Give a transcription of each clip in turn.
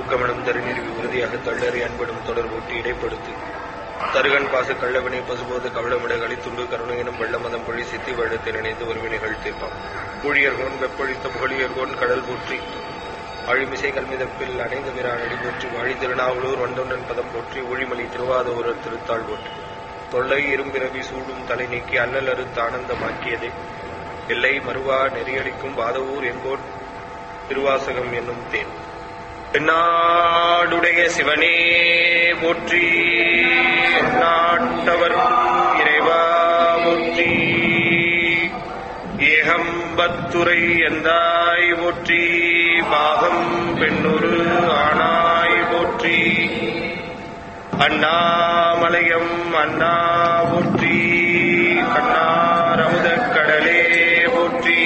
ஊக்கமெனும் தருநிறுவி உறுதியாக தள்ளறி அன்பெனும் தொடர் ஊட்டி இடைப்படுத்து தருகன் பாசு கள்ளவினை பசுபோது கவளமிட கலித்துண்டு கருணையினும் வெள்ளமதம் பொழி சித்தி வழுத்தை நினைத்து ஒருவினைகள் தீர்ப்பான் ஊழியர்கோன் வெப்பொழித்த புகழியர்கோன் கடல் போற்றி ஆழிமிசை கல்மிதப்பில் அணைந்த மிரானடி போற்றி வாழி திருநாவலூர் வண்டொன்றன் பதம் போற்றி ஒழிமலி திருவாதூரர் திருத்தாள் போற்றி தொல்லை இரும்பிறவி சூடும் தலை நீக்கி அல்லல் அறுத்து ஆனந்தமாக்கியதே எல்லை மறுவா நெறியடிக்கும் வாதவூர் எங்கோன் திருவாசகம் என்னும் தேன் தென்னாடுடைய சிவனே போற்றி நாட்டவர்க்கும் இறைவா போற்றி ஏகம்பத்துரை எந்தாய் போற்றி பாகம் பெண்ணொரு ஆனாய் போற்றி அண்ணாமலையம் அண்ணா போற்றி கண்ணாரமுதக் கடலே போற்றி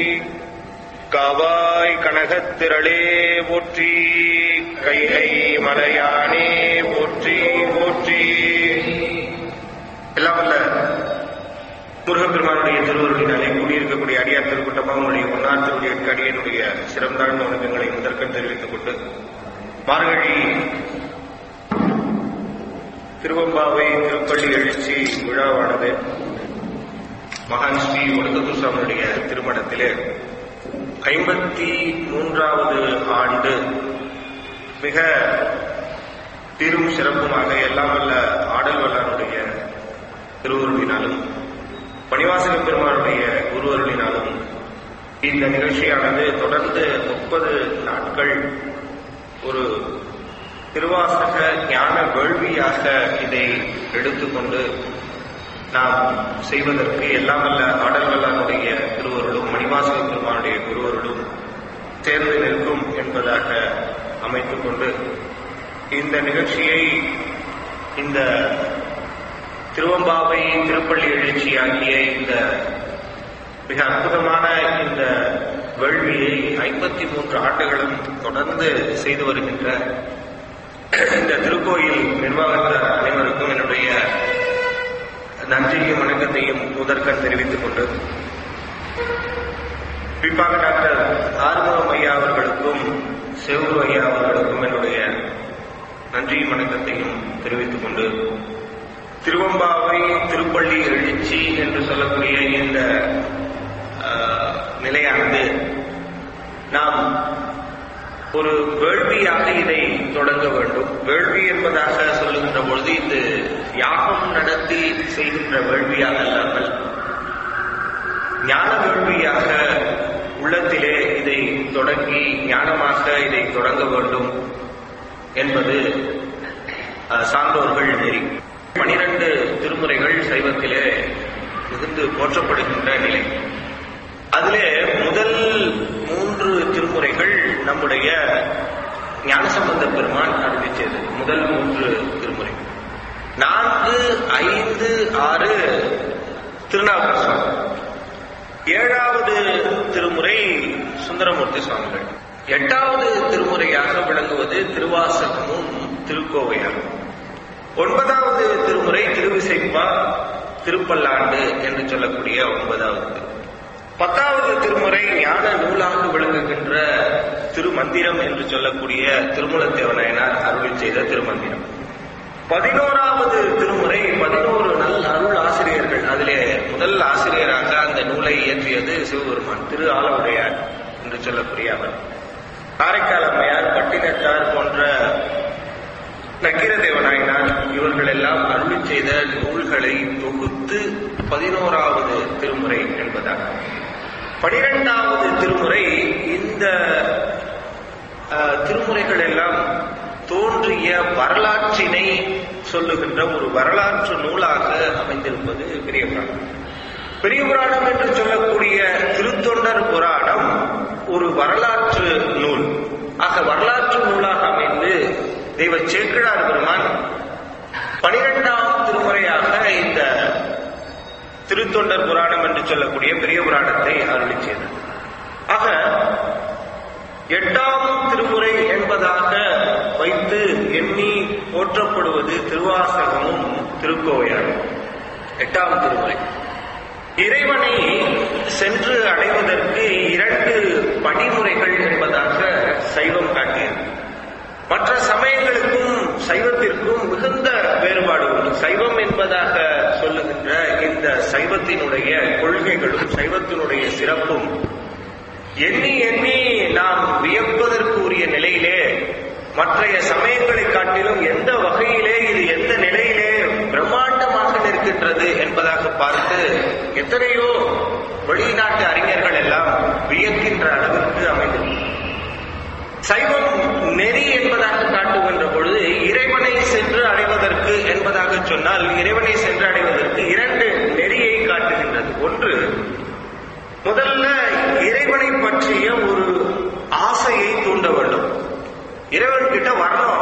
காவாய் கனகத்திரளே போற்றி கைலை மலையானே போற்றி போற்றி எல்லாம் வல்ல முருகப்பெருமானுடைய திருவருளினாலே கூடியிருக்கக்கூடிய அடியார் திருக்கூட்டமாக உங்களுடைய பொன்னார் திருவுடைய அடியனுடைய சிறந்தாழ்ந்த வணக்கங்களை முதற்கண் தெரிவித்துக் கொண்டு மார்கழி திருவம்பாவை திருப்பள்ளி எழுச்சி விழாவானது மகான் ஸ்ரீ ஒடுக்கத்தூர் சுவாமியுடைய திருமணத்திலே ஐம்பத்தி மூன்றாவது ஆண்டு மிக பெரும் சிறப்புமாக எல்லாம் வல்ல ஆடல் வல்லாருடைய திருவருளினாலும் பணிவாசக பெருமானுடைய குருவருளினாலும் இந்த நிகழ்ச்சியானது தொடர்ந்து முப்பது நாட்கள் ஒரு திருவாசக ஞான வேள்வியாக இதை எடுத்துக்கொண்டு நாம் செய்வதற்கு எல்லாம் வல்ல ஆடல் வல்லாருடைய திருவருளும் மணிவாசக பெருமானுடைய குருவருளும் சேர்ந்து நிற்கும் என்பதாக அமைத்துக் கொண்டு இந்த நிகழ்ச்சியை இந்த திருவம்பாவை திருப்பள்ளி எழுச்சியாகிய இந்த மிக அற்புதமான இந்த வேள்வியை ஐம்பத்தி மூன்று ஆண்டுகளும் தொடர்ந்து செய்து வருகின்ற இந்த திருக்கோயில் நிர்வாகத்தார் அனைவருக்கும் என்னுடைய நன்றியும் வணக்கத்தையும் முதற்கண் தெரிவித்துக் கொண்டு குறிப்பாக டாக்டர் ஆறுமுகம் ஐயா அவர்களுக்கும் செவ்வூர் ஐயா அவர்களுக்கும் என்னுடைய நன்றியும் வணக்கத்தையும் தெரிவித்துக் கொண்டு திருவம்பாவை திருப்பள்ளி எழுச்சி என்று சொல்லக்கூடிய இந்த ஆஹ், நிலையானது நாம் ஒரு வேள்வியாக இதை தொடங்க வேண்டும் வேள்வி என்பதாக சொல்லுகின்ற பொழுது இது யாகம் நடத்தி செய்கின்ற வேள்வியாக அல்லாமல் ஞான வேள்வியாக உள்ளத்திலே இதை தொடங்கி ஞானமாக இதை தொடங்க வேண்டும் என்பது அஹ், சான்றோர்கள் நெறி பனிரெண்டு திருமுறைகள் சைவத்திலே மிகுந்து போற்றப்படுகின்ற நிலை அதிலே முதல் மூன்று திருமுறைகள் நம்முடைய ஞானசம்பந்த பெருமான் அறிவித்தது முதல் மூன்று திருமுறை நான்கு ஐந்து ஆறு திருநாவுக்கரசு சுவாமி ஏழாவது திருமுறை சுந்தரமூர்த்தி சுவாமிகள் எட்டாவது திருமுறையாக விளங்குவது திருவாசகமும் திருக்கோவையாரும் ஒன்பதாவது திருமுறை திருவிசைப்பா திருப்பல்லாண்டு என்று சொல்லக்கூடிய ஒன்பதாவது திருமுறை. பத்தாவது திருமுறை ஞான நூலாக விளங்குகின்ற திருமந்திரம் என்று சொல்லக்கூடிய திருமூலத்தேவநாயனார் அருள் செய்த திருமந்திரம் பதினோராவது திருமுறை பதினோரு நல் அருள் ஆசிரியர்கள் அதிலே முதல் ஆசிரியராக அந்த நூலை இயற்றியது சிவபெருமான் திரு ஆலவுடையார் என்று சொல்லக்கூடிய அவர் காரைக்கால் அம்மையார் பட்டினத்தார் போன்ற நக்கீரதேவநாயனார் இவர்கள் எல்லாம் அருள் செய்த நூல்களை தொகுத்து பதினோராவது திருமுறை என்பதாக பனிரெண்டாவது திருமுறை இந்த அஹ், திருமுறைகள் எல்லாம் தோன்றிய வரலாற்றினை சொல்லுகின்ற ஒரு வரலாற்று நூலாக அமைந்திருப்பது பெரிய புராணம் பெரிய புராணம் என்று சொல்லக்கூடிய திருத்தொண்டர் புராணம் ஒரு வரலாற்று நூல் ஆக வரலாற்று நூலாக அமைந்து தெய்வ சேக்கிழார் பெருமான் பனிரெண்டாம் திருமுறையாக இந்த திருத்தொண்டர் புராணம் என்று சொல்லக்கூடிய பெரிய புராணத்தை அருளி செய்தது ஆக எட்டாம் திருமுறை என்பதாக வைத்து எண்ணி போற்றப்படுவது திருவாசகமும் திருக்கோவையாரும் எட்டாம் திருமுறை இறைவனை சென்று அடைவதற்கு இரண்டு படிமுறைகள் என்பதாக சைவம் காட்டியது மற்ற சமயங்களுக்கும் சைவத்திற்கும் மிகுந்த வேறுபாடு உண்டு சைவம் என்பதாக சொல்லுகின்ற இந்த சைவத்தினுடைய கொள்கைகளும் சைவத்தினுடைய சிறப்பும் எண்ணி எண்ணி நாம் வியப்பதற்கு உரிய நிலையிலே மற்றைய சமயங்களை காட்டிலும் எந்த வகையிலே இது எந்த நிலையிலே பிரம்மாண்டமாக நிற்கின்றது என்பதாக பார்த்து எத்தனையோ வெளிநாட்டு அறிஞர்கள் எல்லாம் வியக்கின்ற அளவிற்கு அமைந்தது சைவம் நெறி என்பதாக காட்டுகின்ற பொழுது இறைவனை சென்று அடைவதற்கு என்பதாக சொன்னால் இறைவனை சென்று அடைவதற்கு இரண்டு நெறியை காட்டுகின்றது ஒன்று முதல்ல இறைவனை பற்றிய ஒரு ஆசையை தூண்ட வேண்டும் இறைவன் கிட்ட வரணும்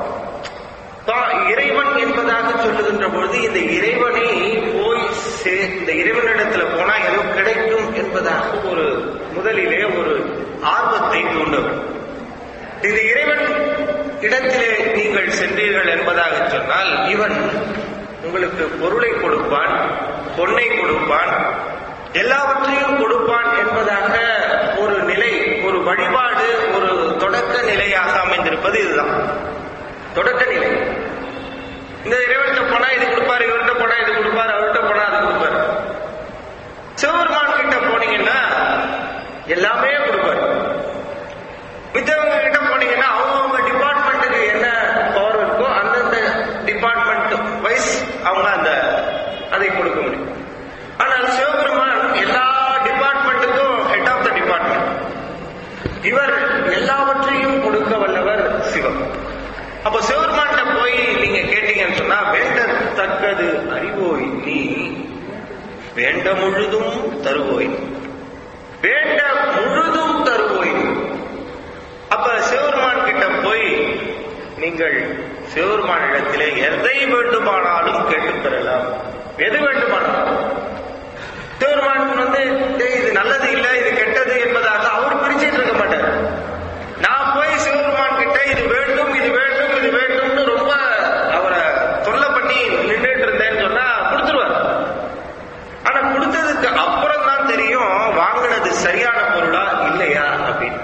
பா- இறைவன் என்பதாக சொல்லுகின்ற பொழுது இந்த இறைவனை போய் சே- இந்த இறைவனிடத்துல போனா ஏதோ கிடைக்கும் என்பதாக ஒரு முதலிலே ஒரு ஆர்வத்தை தூண்ட வேண்டும் இந்த இறைவன் இடத்திலே நீங்கள் சென்றீர்கள் என்பதாக சொன்னால் இவன் உங்களுக்கு பொருளை கொடுப்பான் பொன்னை கொடுப்பான் எல்லாவற்றையும் கொடுப்பான் என்பதாக ஒரு நிலை ஒரு வழிபாடு ஒரு தொடக்க நிலையாக அமைந்திருப்பது இதுதான் தொடக்க நிலை இந்த இறைவன்கிட்ட போனா இது கொடுப்பாரு இவர்கிட்ட போனா இது கொடுப்பாரு அவர்கிட்ட போனா அது கொடுப்பாரு சிவபெருமான் கிட்ட போனீங்கன்னா எல்லாமே கொடுப்பாரு மித்தவங்க கிட்ட போனீங்கன்னா அவங்கவுங்க டிபார்ட்மெண்ட்டுக்கு என்ன பவர் இருக்கோ அந்தந்த டிபார்ட்மெண்ட் வைஸ் அவங்க அந்த அதை கொடுக்க முடியும் ஆனால் சிவபெருமான் எல்லா டிபார்ட்மெண்ட்டுக்கும் ஹெட் ஆஃப் த டிபார்ட்மெண்ட் இவர் எல்லாவற்றையும் கொடுக்க வல்லவர் சிவம் அப்போ சிவபெருமான்கிட்ட போய் நீங்க கேட்டீங்கன்னு சொன்னா வேண்டத்தக்கது அறிவோய் நீ வேண்ட முழுதும் தருவோய் வேண்ட முழுதும் தருவோய் நீ. அப்ப சிவபெருமான் கிட்ட போய் நீங்கள் சிவபெருமான் இடத்திலே எதை வேண்டுமானாலும் கேட்டு பெறலாம் எது வேண்டுமானாலும் சிவபெருமான் வந்து "டேய், இது நல்லது இல்ல இது கெட்டது என்பதாக அவர் பிரிச்சிட்டு இருக்க மாட்டார் நான் போய் சிவபெருமான் கிட்ட இது வேண்டும் இது வேண்டும் இது வேண்டும்னு ரொம்ப அவரை தொல்லை பண்ணி நின்றுட்டு இருந்தேன்னு சொன்னா கொடுத்துருவார் ஆனா கொடுத்ததுக்கு அப்புறம் தான் தெரியும் வாங்கினது சரியான பொருளா இல்லையா அப்படின்னு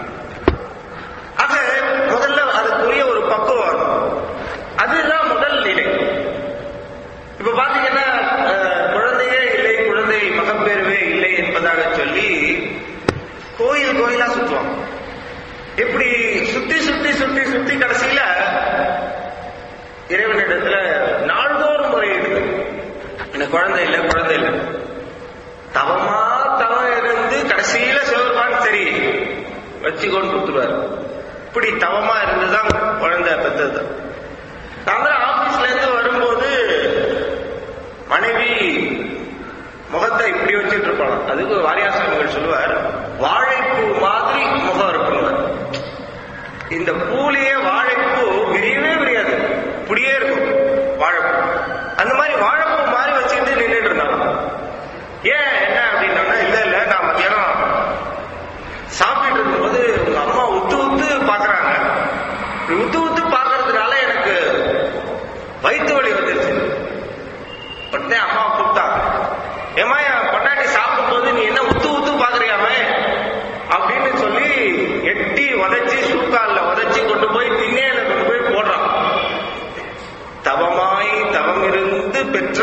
ஆக முதல்ல அதுக்குரிய ஒரு பக்குவம் வரும். அதுதான் முதல் நிலை இப்ப பாத்தீங்கன்னா அஹ், குழந்தையே இல்லை குழந்தை மகப்பேறுவே இல்லை என்பதாக சொல்லி கோயில் கோயிலா சுத்துவான் இப்படி சுத்தி சுத்தி சுத்தி சுத்தி கடைசியில இறைவனிடத்துல நாள்தோறும் முறையிடுது எனக்கு குழந்தை இல்லை குழந்தை இல்லை தவமா தவம் இருந்து கடைசியில சிவபெருமான் சரி வச்சுக்கோன்னு கொடுத்துருவாரு இப்படி தவமா இருந்துதான் குழந்தை பெற்றது நான் ஆபீஸ்ல இருந்து வரும்போது மனைவி முகத்தை இப்படி வச்சுட்டு இருப்பாங்க அதுக்கு வாரியாசாமிகள் சொல்லுவார் வாழைப்பூ மாதிரி முகம் இருக்குங்க இந்த பூலேயே வாழைப்பூ விரியவே விரியாது இப்படியே இருக்கும் வாழைப்பூ அந்த மாதிரி வாழைப்பூ மாதிரி வச்சுக்கிட்டு நின்றுட்டு இருந்தாங்க ஏன் என்ன அப்படின்னா இல்ல இல்ல நான் மத்தியானம் சாப்பிட்டு இருக்கும்போது உங்க அம்மா உத்து உத்து பாக்குறாங்க இப்படி உத்து உத்து பாக்குறதுனால எனக்கு வயிற்று வலி வந்துருச்சு உடனே அம்மா கூப்பிட்டாங்க ஏமா என் பொண்டாட்டி சாப்பிடும்போது நீ என்ன உத்து உத்து பாக்குறியாமே அப்படின்னு சொல்லி எட்டி உதைச்சி சுக்கால்ல உதைச்சி கொண்டு போய் திண்ணையில கொண்டு போய் போடுறான் தவமாய் தவம் இருந்து பெற்ற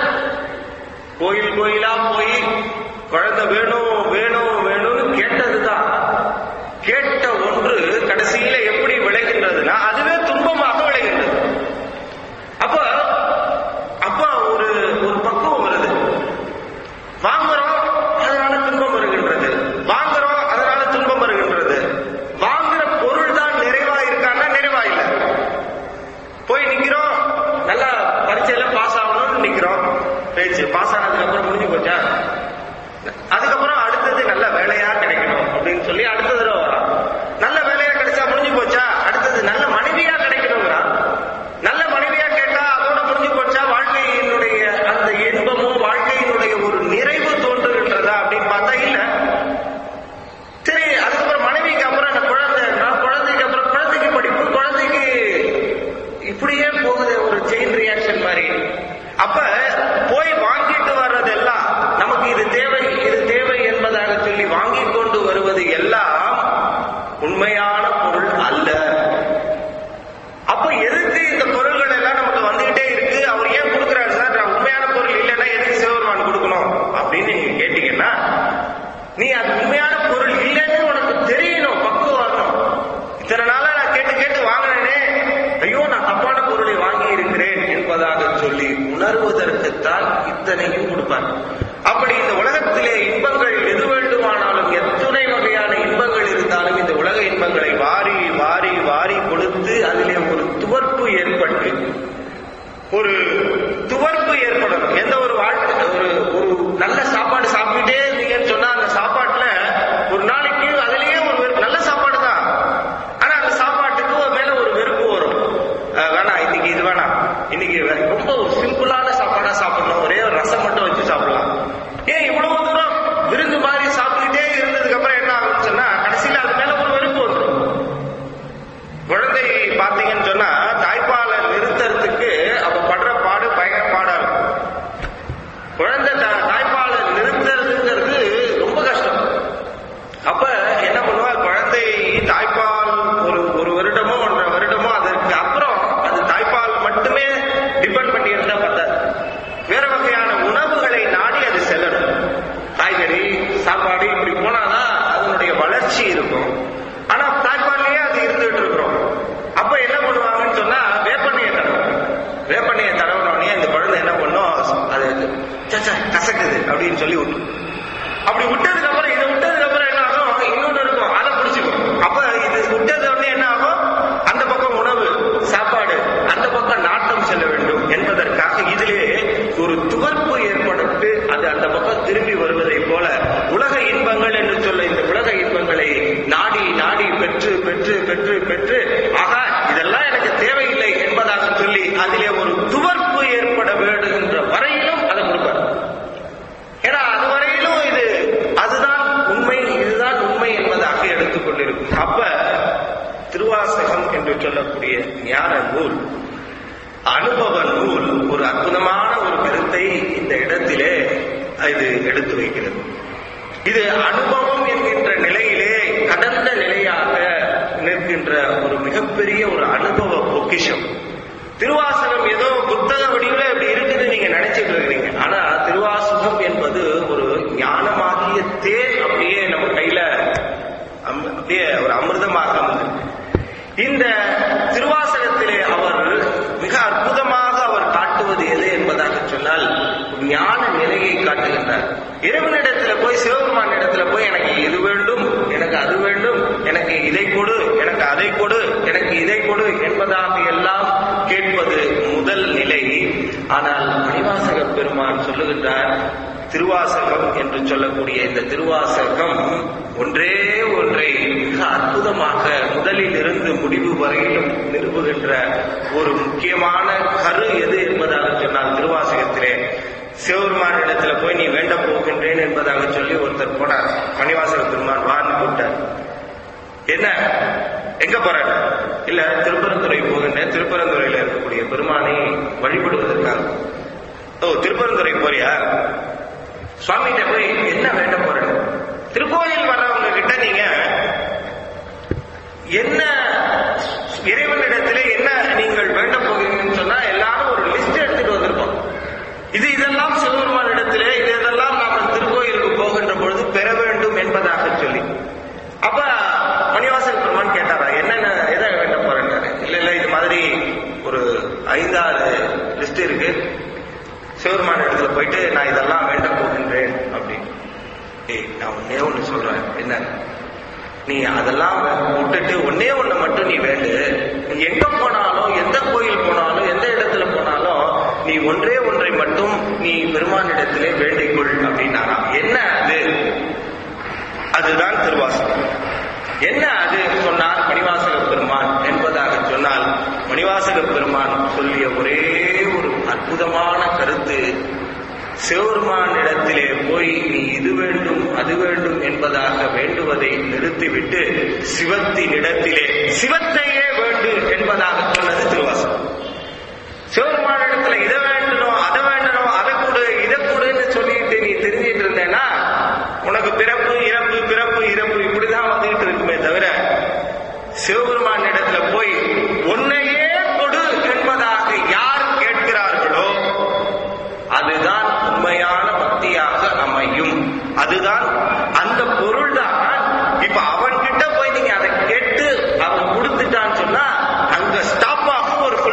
கோயில் கோயிலா போய் குழந்தை வேணும் வேணும் வேணும்னு கேட்டதுதான் கேட்ட ஒன்று கடைசியில எப்படி விளைகின்றதுன்னா அதுவே துன்பமாக விளைகின்றது அப்ப அப்ப ஒரு ஒரு பக்குவம் வருது வாங்குறோம் அதனால துன்பம் வருகின்றது வாங்குறோம் அதனால துன்பம் வருகின்றது வாங்குற பொருள் தான் நிறைவா இருக்கான்னா நிறைவா இல்லை போய் நிக்கிறோம் நல்லா பரீட்சையில பாஸ் ஆகணும்னு நிக்கிறோம் பேச்சு பாஸ் ஆனதுக்கு அப்புறம் முடிஞ்சு போச்சா அதுக்கப்புறம் அடுத்தது நல்ல வேலையா கிடைக்கணும் அப்படின்னு சொல்லி அடுத்த தடவை வரான் நல்ல வேலையா கிடைச்சா முடிஞ்சு போச்சா அடுத்தது நல்ல மனைவியா கிடைக்கணுங்கிறான் நல்ல மனைவியா கேட்டா அதோட முடிஞ்சு போச்சா வாழ்க்கையினுடைய அந்த இன்பமும் வாழ்க்கையினுடைய ஒரு நிறைவு தோன்றுகின்றதா அப்படின்னு பார்த்தா இல்ல சரி அதுக்கப்புறம் மனைவிக்கு அப்புறம் அந்த குழந்தை நான் குழந்தைக்கு அப்புறம் குழந்தைக்கு படிப்பு குழந்தைக்கு இப்படியே போகுது ஒரு செயின் ரியாக்ஷன் மாதிரி அப்ப போய் வாங்கிட்டு வர்றதெல்லாம் நமக்கு இது தேவை இது தேவை என்பதாக சொல்லி வாங்கி கொண்டு வருவது எல்லாம் அத்தனையும் கொடுப்பார் அப்படி இந்த உலகத்திலே இன்பங்கள் எது வேண்டுமானாலும் எத்துணை வகையான இன்பங்கள் இருந்தாலும் இந்த உலக இன்பங்களை வாரி வாரி வாரி கொடுத்து அதிலே ஒரு துவர்ப்பு ஏற்பட்டு ஒரு துவர்ப்பு ஏற்படணும் எந்த ஒரு வாழ்க்கை ஒரு ஒரு நல்ல சாப்பாடு சாப்பிட்டுட்டே இருந்தீங்கன்னு சொன்னா அந்த சாப்பாட்டுல ஒரு நாளைக்கு அதுலயே ஒரு வெறுப்பு நல்ல சாப்பாடு தான் ஆனா அந்த சாப்பாட்டுக்கு ஒரு மேல ஒரு வெறுப்பு வரும் அஹ் வேணாம் இன்னைக்கு இது வேணாம் இன்னைக்கு வே- ரொம்ப ஒரு சிம்பிளான சாப்பாடா சாப்பிடணும் ஒரே ஒரு ரசம் மட்டும் வச்சு சாப்பிடலாம் ஏன் இவ்வளவு தூரம் விருந்து மாதிரி சாப்பிட்டுட்டே இருந்ததுக்கு அப்புறம் என்ன ஆகும்னு சொன்னா கடைசியில அது மேல ஒரு வெறுப்பு வந்துடும் குழந்தை பாத்தீங்கன்னு சொன்னா தாய்ப்பாலை நிறுத்துறதுக்கு அவ படுற பாடு பயங்கர பாடா இருக்கும் குழந்தை தா- தாய்ப்பாலை நிறுத்துறதுங்கிறது ரொம்ப கஷ்டம் அப்ப என்ன பண்ணுவா குழந்தை தாய்ப்பால் ஒரு ஒரு வருடமோ ஒன்றரை வருடமோ அதற்கு அப்புறம் அது தாய்ப்பால் மட்டுமே டிபெண்ட் பண்ணி இருந்தா பத்தாது வேற வகையான உணவுகளை நாடி அது செல்லணும் காய்கறி சாப்பாடு இப்படி போனாதான் அதனுடைய வளர்ச்சி இருக்கும் ஆனா தாய்ப்பால்லையே அது இருந்துட்டு இருக்கிறோம் அப்ப என்ன பண்ணுவாங்கன்னு சொன்னா வேப்பெண்ணெயை தடவும் வேப்பெண்ணெயை தடவுனோடனே இந்த குழந்தை என்ன பண்ணும் அது சச்சா கசக்குது அப்படின்னு சொல்லி விட்டு அப்படி விட்டதுக்கு அப்புறம் இதை விட்டதுக்கு அப்புறம் என்ன ஆகும் இன்னொன்னு இருக்கும் அதை பிடிச்சிக்கும் அப்ப இது விட்டது உடனே என்ன ஆகும் அந்த பக்கம் உணவு சாப்பாடு அந்த பக்கம் நாட்டம் செல்ல வேண்டும் என்பதற்காக இதிலே ஒரு துவர்ப்பு ஏற்பட்டு அது அந்த பக்கம் திரும்பி வருவதை போல உலக இன்பங்கள் என்று சொல்ல இந்த உலக இன்பங்களை நாடி நாடி பெற்று பெற்று பெற்று பெற்று ஆகா இதெல்லாம் எனக்கு தேவையில்லை என்பதாக சொல்லி அதிலே ஒரு துவர்ப்பு ஏற்பட வேண்டுகின்ற வரையிலும் அதை கொடுப்பார் ஏன்னா அது வரையிலும் இது அதுதான் உண்மை இதுதான் உண்மை என்பதாக எடுத்துக்கொண்டிருக்கும் அப்ப திருவாசகம் என்று சொல்லக்கூடிய ஞான நூல் அனுபவ நூல் ஒரு அற்புதமான ஒரு கருத்தை இந்த இடத்திலே இது எடுத்து வைக்கிறது இது அனுபவம் என்கின்ற நிலையிலே கடந்த நிலையாக நிற்கின்ற ஒரு மிகப்பெரிய ஒரு அனுபவ பொக்கிஷம் திருவாசகம் ஏதோ புத்தக வடிவில இப்படி இருக்குது நீங்க நினைச்சிட்டு இருக்கிறீங்க ஆனா திருவாசகம் என்பது ஒரு ஞானமாகிய தேன் அப்படியே நம்ம கையில அம்- அப்படியே ஒரு அமிர்தமாக அமர்ந்திருக்கு இந்த திருவாசகத்திலே அவர் மிக அற்புதமாக அவர் காட்டுவது எது என்பதாக சொன்னால் ஞான நிலையை காட்டுகின்றார் இறைவனிடத்துல போய் சிவபெருமான் இடத்துல போய் எனக்கு இது வேண்டும் எனக்கு அது வேண்டும் எனக்கு இதை கொடு எனக்கு அதை கொடு எனக்கு இதை கொடு என்பதாக எல்லாம் கேட்பது முதல் நிலை ஆனால் மணிவாசக பெருமான் சொல்லுகின்றார் திருவாசகம் என்று சொல்லக்கூடிய இந்த திருவாசகம் ஒன்றே ஒன்றை மிக அற்புதமாக முதலில் இருந்து முடிவு வரையிலும் நிறுவுகின்ற ஒரு முக்கியமான கரு எது என்பதாக சொன்னால் திருவாசகத்திலே சிவபெருமான் இடத்துல போய் நீ வேண்ட போகின்றேன் என்பதாக சொல்லி ஒருத்தர் போனார் மணிவாசக பெருமான் வான்னு கூப்பிட்டார் என்ன எங்க போற இல்ல திருப்பரந்துறை போகின்றேன் திருப்பரந்துறையில இருக்கக்கூடிய பெருமானை வழிபடுவதற்காக ஓ திருப்பரந்துறை போறியா சுவாமிகிட்ட போய் என்ன வேண்ட போற திருக்கோயில் வர்றவங்க கிட்ட நீங்க என்ன இறைவனிடத்திலே என்ன நீங்கள் வேண்ட போகிறீங்கன்னு சொன்னா எல்லாரும் ஒரு லிஸ்ட் எடுத்துட்டு வந்திருப்போம் இது இதெல்லாம் சிவபெருமான் இடத்திலே இது இதெல்லாம் நாம் திருக்கோயிலுக்கு போகின்ற பொழுது பெற வேண்டும் என்பதாக சொல்லி அப்ப மணிவாசல் பெருமான் கேட்டாரா என்னென்ன எதை வேண்ட போறேன்னாரு இல்ல இல்ல இது மாதிரி ஒரு ஐந்தாறு லிஸ்ட் இருக்கு சிவபெருமான் இடத்துல போயிட்டு நான் இதெல்லாம் வேண்ட போகின்றேன் அப்படின்னு ஏய் நான் ஒன்னே ஒண்ணு சொல்றேன் என்ன நீ அதெல்லாம் விட்டுட்டு ஒன்னே ஒண்ணு மட்டும் நீ வேண்டு நீ எங்க போனாலும் எந்த கோயில் போனாலும் எந்த இடத்துல போனாலும் நீ ஒன்றே ஒன்றை மட்டும் நீ பெருமானிடத்திலே வேண்டிக் கொள் அப்படின்னாராம் என்ன அது அதுதான் திருவாசகம் என்ன அது சொன்னார் மணிவாசக பெருமான் என்பதாக சொன்னால் மணிவாசக பெருமான் சொல்லிய ஒரே ஒரு அற்புதமான கருத்து சிவபெருமான் இடத்திலே போய் நீ இது வேண்டும் அது வேண்டும் என்பதாக வேண்டுவதை நிறுத்திவிட்டு சிவத்தின் இடத்திலே சிவத்தையே வேண்டு என்பதாக சொன்னது திருவாசகம் சிவபெருமான் இடத்துல இதை வேண்டணும் அதை வேண்டணும் அதை கொடு இதை கொடுன்னு சொல்லிட்டு நீ தெரிஞ்சிட்டு இருந்தேன்னா உனக்கு பிறப்பு இறப்பு பிறப்பு இறப்பு இப்படிதான் வந்துகிட்டு இருக்குமே தவிர சிவபெருமான் இடத்துல போய் உன்னையே கொடு என்பதாக யார் கேட்கிறார்களோ அதுதான் உண்மையான பக்தியாக அமையும் அதுதான் அந்த பொருள் தான் இப்ப அவன் கிட்ட போய் நீங்க அதை கேட்டு அவன் கொடுத்துட்டான்னு சொன்னா அங்க ஸ்டாப் ஆகும் ஒரு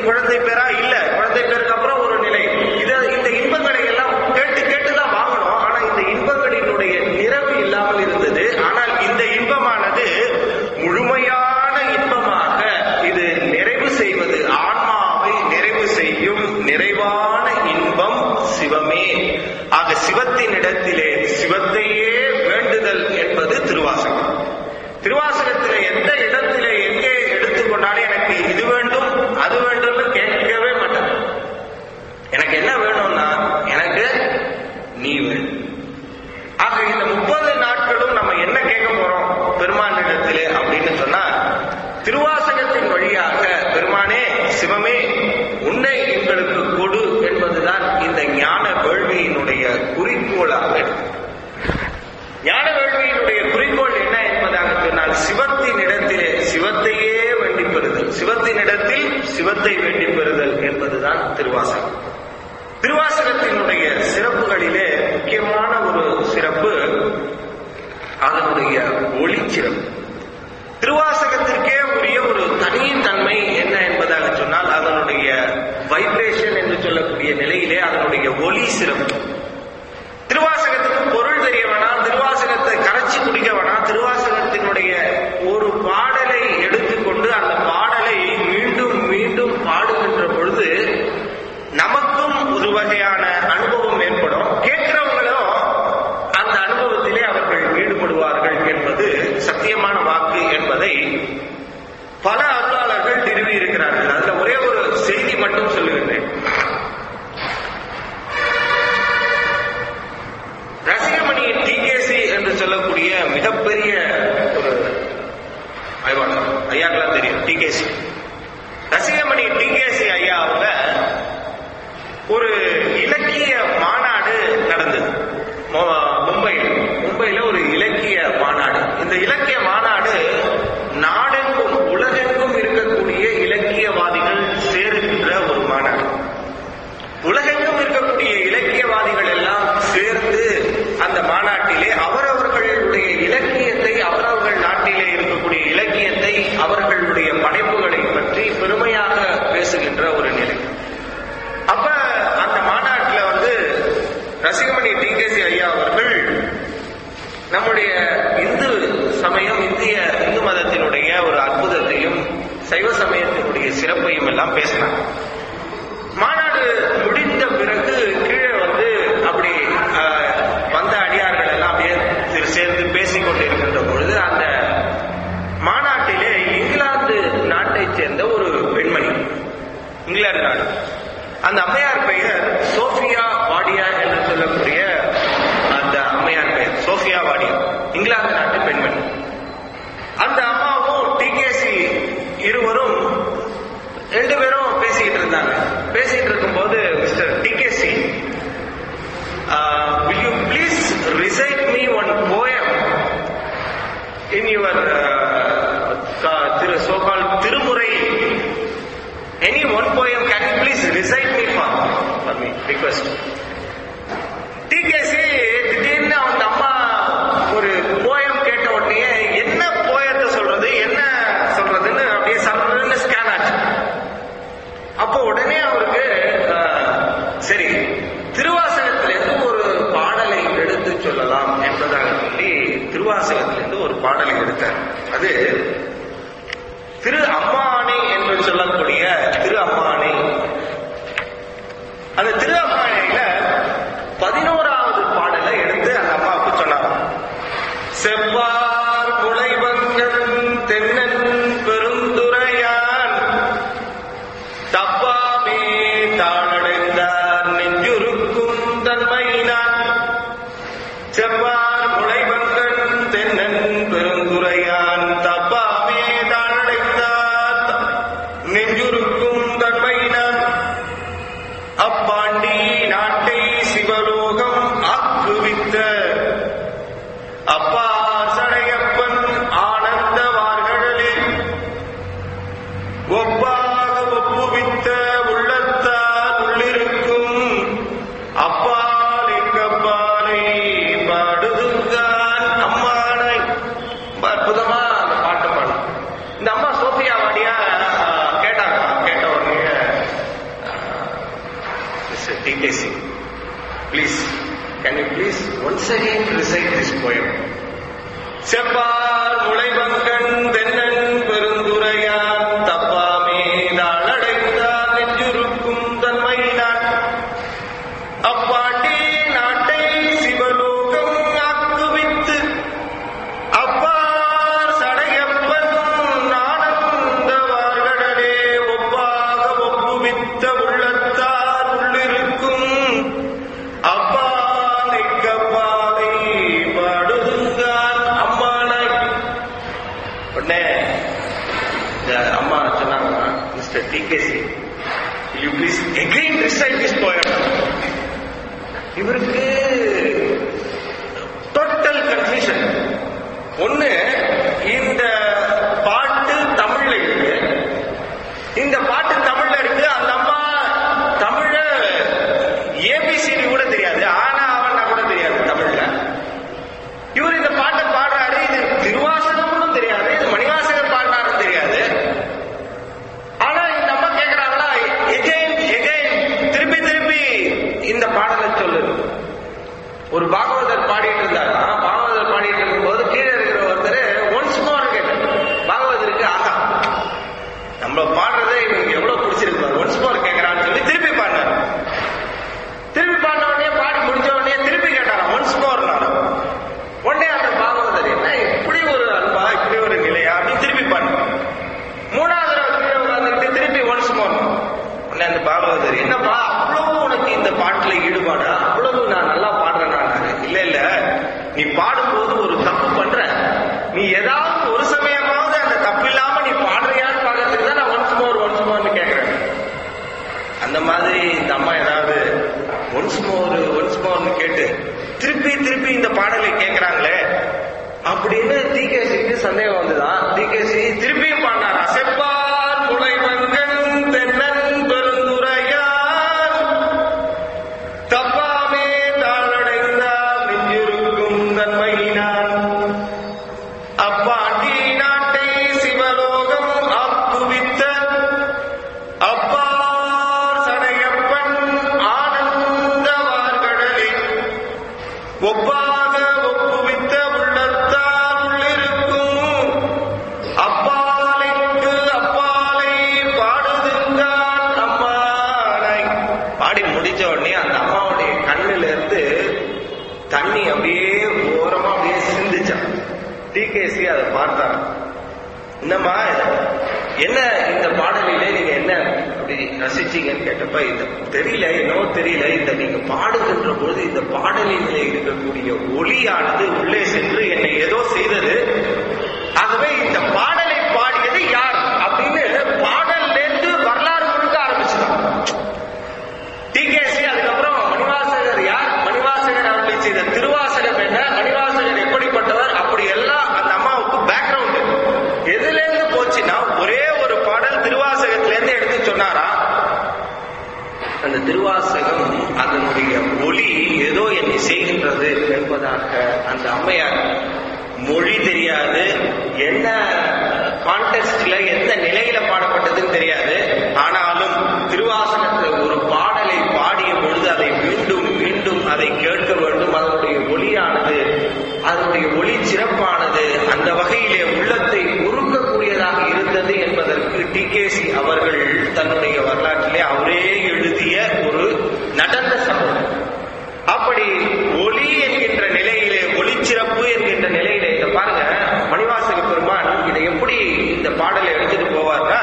குழந்தை பேரா இல்ல குழந்தை பேருக்கு அப்புறம் ஒரு நிலை இத இந்த இன்பங்களை எல்லாம் கேட்டு கேட்டு தான் வாங்கணும் ஆனா இந்த இன்பங்களினுடைய நிறைவு இல்லாமல் இருந்தது ஆனால் இந்த இன்பமானது முழுமையான இன்பமாக இது நிறைவு செய்வது ஆன்மாவை நிறைவு செய்யும் நிறைவான இன்பம் சிவமே ஆக சிவத்தின் இடத்திலே சிவத்தையே வேண்டுதல் என்பது திருவாசகம் திருவாசகத்திலே எந்த இடத்திலே எங்கே எடுத்துக்கொண்டாலும் எனக்கு இது வேண்டும் அது வேண்டும்னு கேட்கவே மாட்டேன் எனக்கு என்ன வேணும்னா எனக்கு நீ வேணும் ஆக இந்த முப்பது நாட்களும் நம்ம என்ன கேட்க போறோம் பெருமானிடத்திலே அப்படின்னு சொன்னா திருவாசகத்தின் வழியாக பெருமானே சிவமே உன்னை எங்களுக்கு கொடு என்பதுதான் இந்த ஞான வேள்வியினுடைய குறிக்கோளாக இருக்கு ஞான வேள்வியினுடைய குறிக்கோள் என்ன என்பதாக சொன்னால் சிவத்தின் இடத்திலே சிவத்தையே வேண்டி பெறுதல் சிவத்தின் இடத்தில் சிவத்தை வேண்டி பெறுதல் என்பதுதான் திருவாசகம் திருவாசகத்தினுடைய சிறப்புகளிலே முக்கியமான ஒரு சிறப்பு அதனுடைய ஒளி சிறப்பு திருவாசகத்திற்கே உரிய ஒரு தனித்தன்மை என்ன என்பதாக சொன்னால் அதனுடைய வைப்ரேஷன் என்று சொல்லக்கூடிய நிலையிலே அதனுடைய ஒளி சிறப்பு திருவாசகத்துக்கு பொருள் தெரிய வேணாம் திருவாசகத்தை கரைச்சி குடிக்க வேணாம் திருவாசகத்தினுடைய ஒரு பாடலை எடுத்துக்கொண்டு அந்த பாடலை மீண்டும் மீண்டும் பாடுகின்ற பொழுது நமக்கும் ஒரு வகையான அனுபவம் ஏற்படும் கேட்கிறவங்களும் அந்த அனுபவத்திலே அவர்கள் ஈடுபடுவார்கள் என்பது சத்தியமான வாக்கு என்பதை பல அருளாளர்கள் நிறுவி இருக்கிறார்கள் அதுல ஒரே ஒரு செய்தி மட்டும் சொல்லுகின்றேன் ரசிகமணி டிகேசி என்று சொல்லக்கூடிய மிகப்பெரிய ஒரு ஆய்வாளர் ஐயாக்கெல்லாம் தெரியும் டிகேசி ரசிகமணி டிகேசி ஐயா அவங்க ஒரு இலக்கிய மாநாடு நடந்தது மு- மும்பையில் மும்பையில ஒரு இலக்கிய மாநாடு இந்த இலக்கிய மாநாடு நாடெங்கும் உலகெங்கும் இருக்கக்கூடிய இலக்கியவாதிகள் சேருகின்ற ஒரு மாநாடு உலகெங்கும் இருக்கக்கூடிய இலக்கியவாதிகள் எல்லாம் சேர்ந்து அந்த மாநாட்டிலே அவரவர்களுடைய இலக்கியத்தை அவரவர்கள் நாட்டிலே இருக்கக்கூடிய இலக்கியத்தை அவர்களுடைய படைப்புகளை பற்றி பெருமையாக பேசுகின்ற ஒரு நிலை அப்ப அந்த மாநாட்டுல வந்து ரசிகமணி டிகேசி ஐயா அவர்கள் நம்முடைய இந்து சமயம் இந்திய இந்து மதத்தினுடைய ஒரு அற்புதத்தையும் சைவ சமயத்தினுடைய சிறப்பையும் எல்லாம் பேசினார் மாநாடு முடிந்த பிறகு கீழே வந்து அப்படி ஆஹ், வந்த அடியார்கள் எல்லாம் அப்படியே திரு- சேர்ந்து பேசிக் கொண்டிருக்கின்ற பொழுது அந்த மாநாட்டிலே இங்கிலாந்து நாட்டைச் சேர்ந்த ஒரு பெண்மணி இங்கிலாந்து நாடு அந்த அம்மையார் பெயர் சோஃபியா வாடியா என்று சொல்லக்கூடிய அந்த அம்மையார் பெயர் சோஃபியா வாடியா இங்கிலாந்து நாட்டு பெண்மணி அந்த அம்மாவும் டிகேசி இருவரும் ரெண்டு பேரும் பேசிக்கிட்டு இருந்தாங்க பேசிட்டு இருக்கும்போது mister TKC will you please recite me one poem in your uh, ka- திரு so called திருமுறை any one poem can you please recite me for for me request TKC திடீர்னு அவங்க அம்மா ஒரு போயம் கேட்ட உடனே என்ன போயத்தை சொல்றது என்ன சொல்றதுன்னு அப்படியே சர்ன்னு ஸ்கேன் ஆச்சு அப்போ உடனே அவருக்கு அஹ், சரி திருவாசகத்திலிருந்து ஒரு பாடலை எடுத்து சொல்லலாம் என்பதாக சொல்லி திருவாசகத்திலிருந்து ஒரு பாடலை எடுத்தார் அது திரு அம்மானை என்று சொல்லக்கூடிய திரு அம்மானை அந்த திரு அம்மானையில பதினோராவது பாடலை எடுத்து அந்த அம்மாவுக்கு சொன்னாங்க செவ்வார் முளைவங்கன் தென்னன் பெருந்துரையான் தப்பாமே தானடைந்தார் நெஞ்சுருக்கும் தன்மையினான் செவ்வார் முளைவங்கன் தென்னன் பெருந்துரையான் தப்பாமே தானடைந்தார் நெஞ்சுருக்கும் தன்மையினான் அப்பாண்டி நாட்டை சிவலோகம் ஆக்குவித்த அப்பா சடையப்பன் ஆனந்த வார்கடலில் ஒப்பாக ஒப்புவித்த உள்ளத்தால் உள்ளிருக்கும் அப்பாலை கப்பாலை பாடுதுங்கான் அம்மானை ரொம்ப அற்புதமா அந்த பாட்டு பாடும் இந்த அம்மா சோபியா வாடியா ஆஹ், கேட்டாங்க கேட்ட உடனே Mr. TKC, will you please again recite this poem? இவருக்கு டோட்டல் கன்ஃபியூஷன் ஒண்ணு இந்த பாட்டு தமிழ்ல இருக்கு இந்த பாட்டு தமிழ்ல இருக்கு அந்த அம்மா தமிழ ஏபிசிடி கூட தெரியாது ஆனா அவன்னா கூட தெரியாது தமிழ்ல இவர் இந்த பாட்டை பாடுறாரு இது திருவாசகம்னு தெரியாது இது மணிவாசகர் பாடினாருன்னு தெரியாது ஆனா இந்த அம்மா கேக்குறாங்களா எகைன் எகைன் திருப்பி திருப்பி இந்த பாடலை சொல்லு ஒரு பாகவதர் பாடிட்டு இருந்தாரா பாகவதர் பாடிட்டு இருக்கும்போது கீழே இருக்கிற ஒருத்தர் ஒன்ஸ் மோர் கேட்டார் பாகவதருக்கு ஆகா நம்ம பாடுறதே இவனுக்கு எவ்வளவு பிடிச்சிருக்கு ஒன்ஸ் மோர் கேட்கறான்னு சொல்லி திருப்பி பாடினார் திருப்பி பாடின உடனே பாடி முடிஞ்ச உடனே திருப்பி கேட்டாராம் ஒன்ஸ் மோர்னாரு உடனே அந்த பாகவதர் என்ன இப்படி ஒரு அன்பா இப்படி ஒரு நிலையா அப்படின்னு திருப்பி பாடினார் மூணாவது தடவை கீழே உட்கார்ந்துட்டு திருப்பி ஒன்ஸ் மோர் உடனே அந்த பாகவதர் என்னப்பா அவ்வளவு உனக்கு இந்த பாட்டுல ஈடுபாடா அவ்வளவு நான் நல்லா பாடுறேன் இல்ல இல்ல நீ பாடும்போது ஒரு தப்பு பண்ற நீ ஏதாவது ஒரு சமயமாவது அந்த தப்பு இல்லாம நீ பாடுறியான்னு பாக்கிறதுக்கு தான் நான் ஒன்ஸ் மோர் ஒன்ஸ் மோர்னு கேட்கிறேன் அந்த மாதிரி இந்த அம்மா ஏதாவது ஒன்ஸ் மோர் ஒன்ஸ் மோர்னு கேட்டு திருப்பி திருப்பி இந்த பாடலை கேட்கிறாங்களே அப்படின்னு டிகேசிக்கு சந்தேகம் வந்துதான் டிகேசி திருப்பியும் பாடினார் அசைப்பார் முளைவங்கன் தென்னன் பெருந்துரையார் தப்பாமே தாளடைந்தார் நெஞ்சிருக்கும் தன்மையினார் அப்பாண்டி நாட்டை சிவலோகம் ஆக்குவித்த அப்பார் சடையப்பன் ஆனந்தவார்கடலே ஒப்பாக ஒப்புவித்த உள்ளத்தால் உள்ளிருக்கும் அப்பாலைக்கு அப்பாலை பாடுதுங்கான் அம்மானை பாடி முடிஞ்ச உடனே அந்த அம்மாவுடைய கண்ணுல இருந்து தண்ணி அப்படியே ஓரமா அப்படியே சிந்துச்சான் டிகேசி அதை பார்த்தாங்க என்னம்மா என்ன இந்த பாடலிலே நீங்க என்ன அப்படி ரசிச்சீங்கன்னு கேட்டப்ப இந்த தெரியல என்னவோ தெரியல இந்த நீங்க பாடுகின்ற பொழுது இந்த பாடலிலே இருக்கக்கூடிய ஒளியானது உள்ளே சென்று என்னை ஏதோ செய்தது ஆகவே இந்த பாடலை பாடியது யார் அப்படின்னு பாடல்ல இருந்து வரலாறு முழுக்க ஆரம்பிச்சுதான் டிகேசி அதுக்கப்புறம் மணிவாசகர் யார் மணிவாசகர் அவர்களை செய்த திருவாசகம் என்ன மணிவாசகர் எப்படிப்பட்டவர் அப்படி எல்லாம் அந்த அம்மாவுக்கு பேக்ரவுண்ட் எதுல இருந்து போச்சுன்னா ஒரே ஒரு பாடல் திருவாசகத்துல இருந்து எடுத்து சொன்னாரா அந்த திருவாசகம் அதனுடைய ஒளி ஏதோ என்னை செய்கின்றது என்பதாக அந்த அம்மையார் மொழி தெரியாது என்ன கான்டெஸ்ட்ல எந்த நிலையில பாடப்பட்டதுன்னு தெரியாது ஆனாலும் திருவாசகத்தை ஒரு பாடலை பாடிய பொழுது அதை மீண்டும் மீண்டும் அதை கேட்க வேண்டும் அதனுடைய ஒளியானது அதனுடைய ஒளி சிறப்பானது அந்த வகையிலே உள்ளத்தை உருக்கக்கூடியதாக இருந்தது என்பதற்கு டிகேசி அவர்கள் தன்னுடைய வரலாற்றிலே அவரே எழுதிய ஒரு நடந்த சம்பவம் அப்படி ஒளி என்கின்ற நிலையிலே ஒளிச்சிறப்பு என்கின்ற நிலையிலே இதை பாருங்க மணிவாசக பெருமான் இதை எப்படி இந்த பாடலை எடுத்துட்டு போவார்னா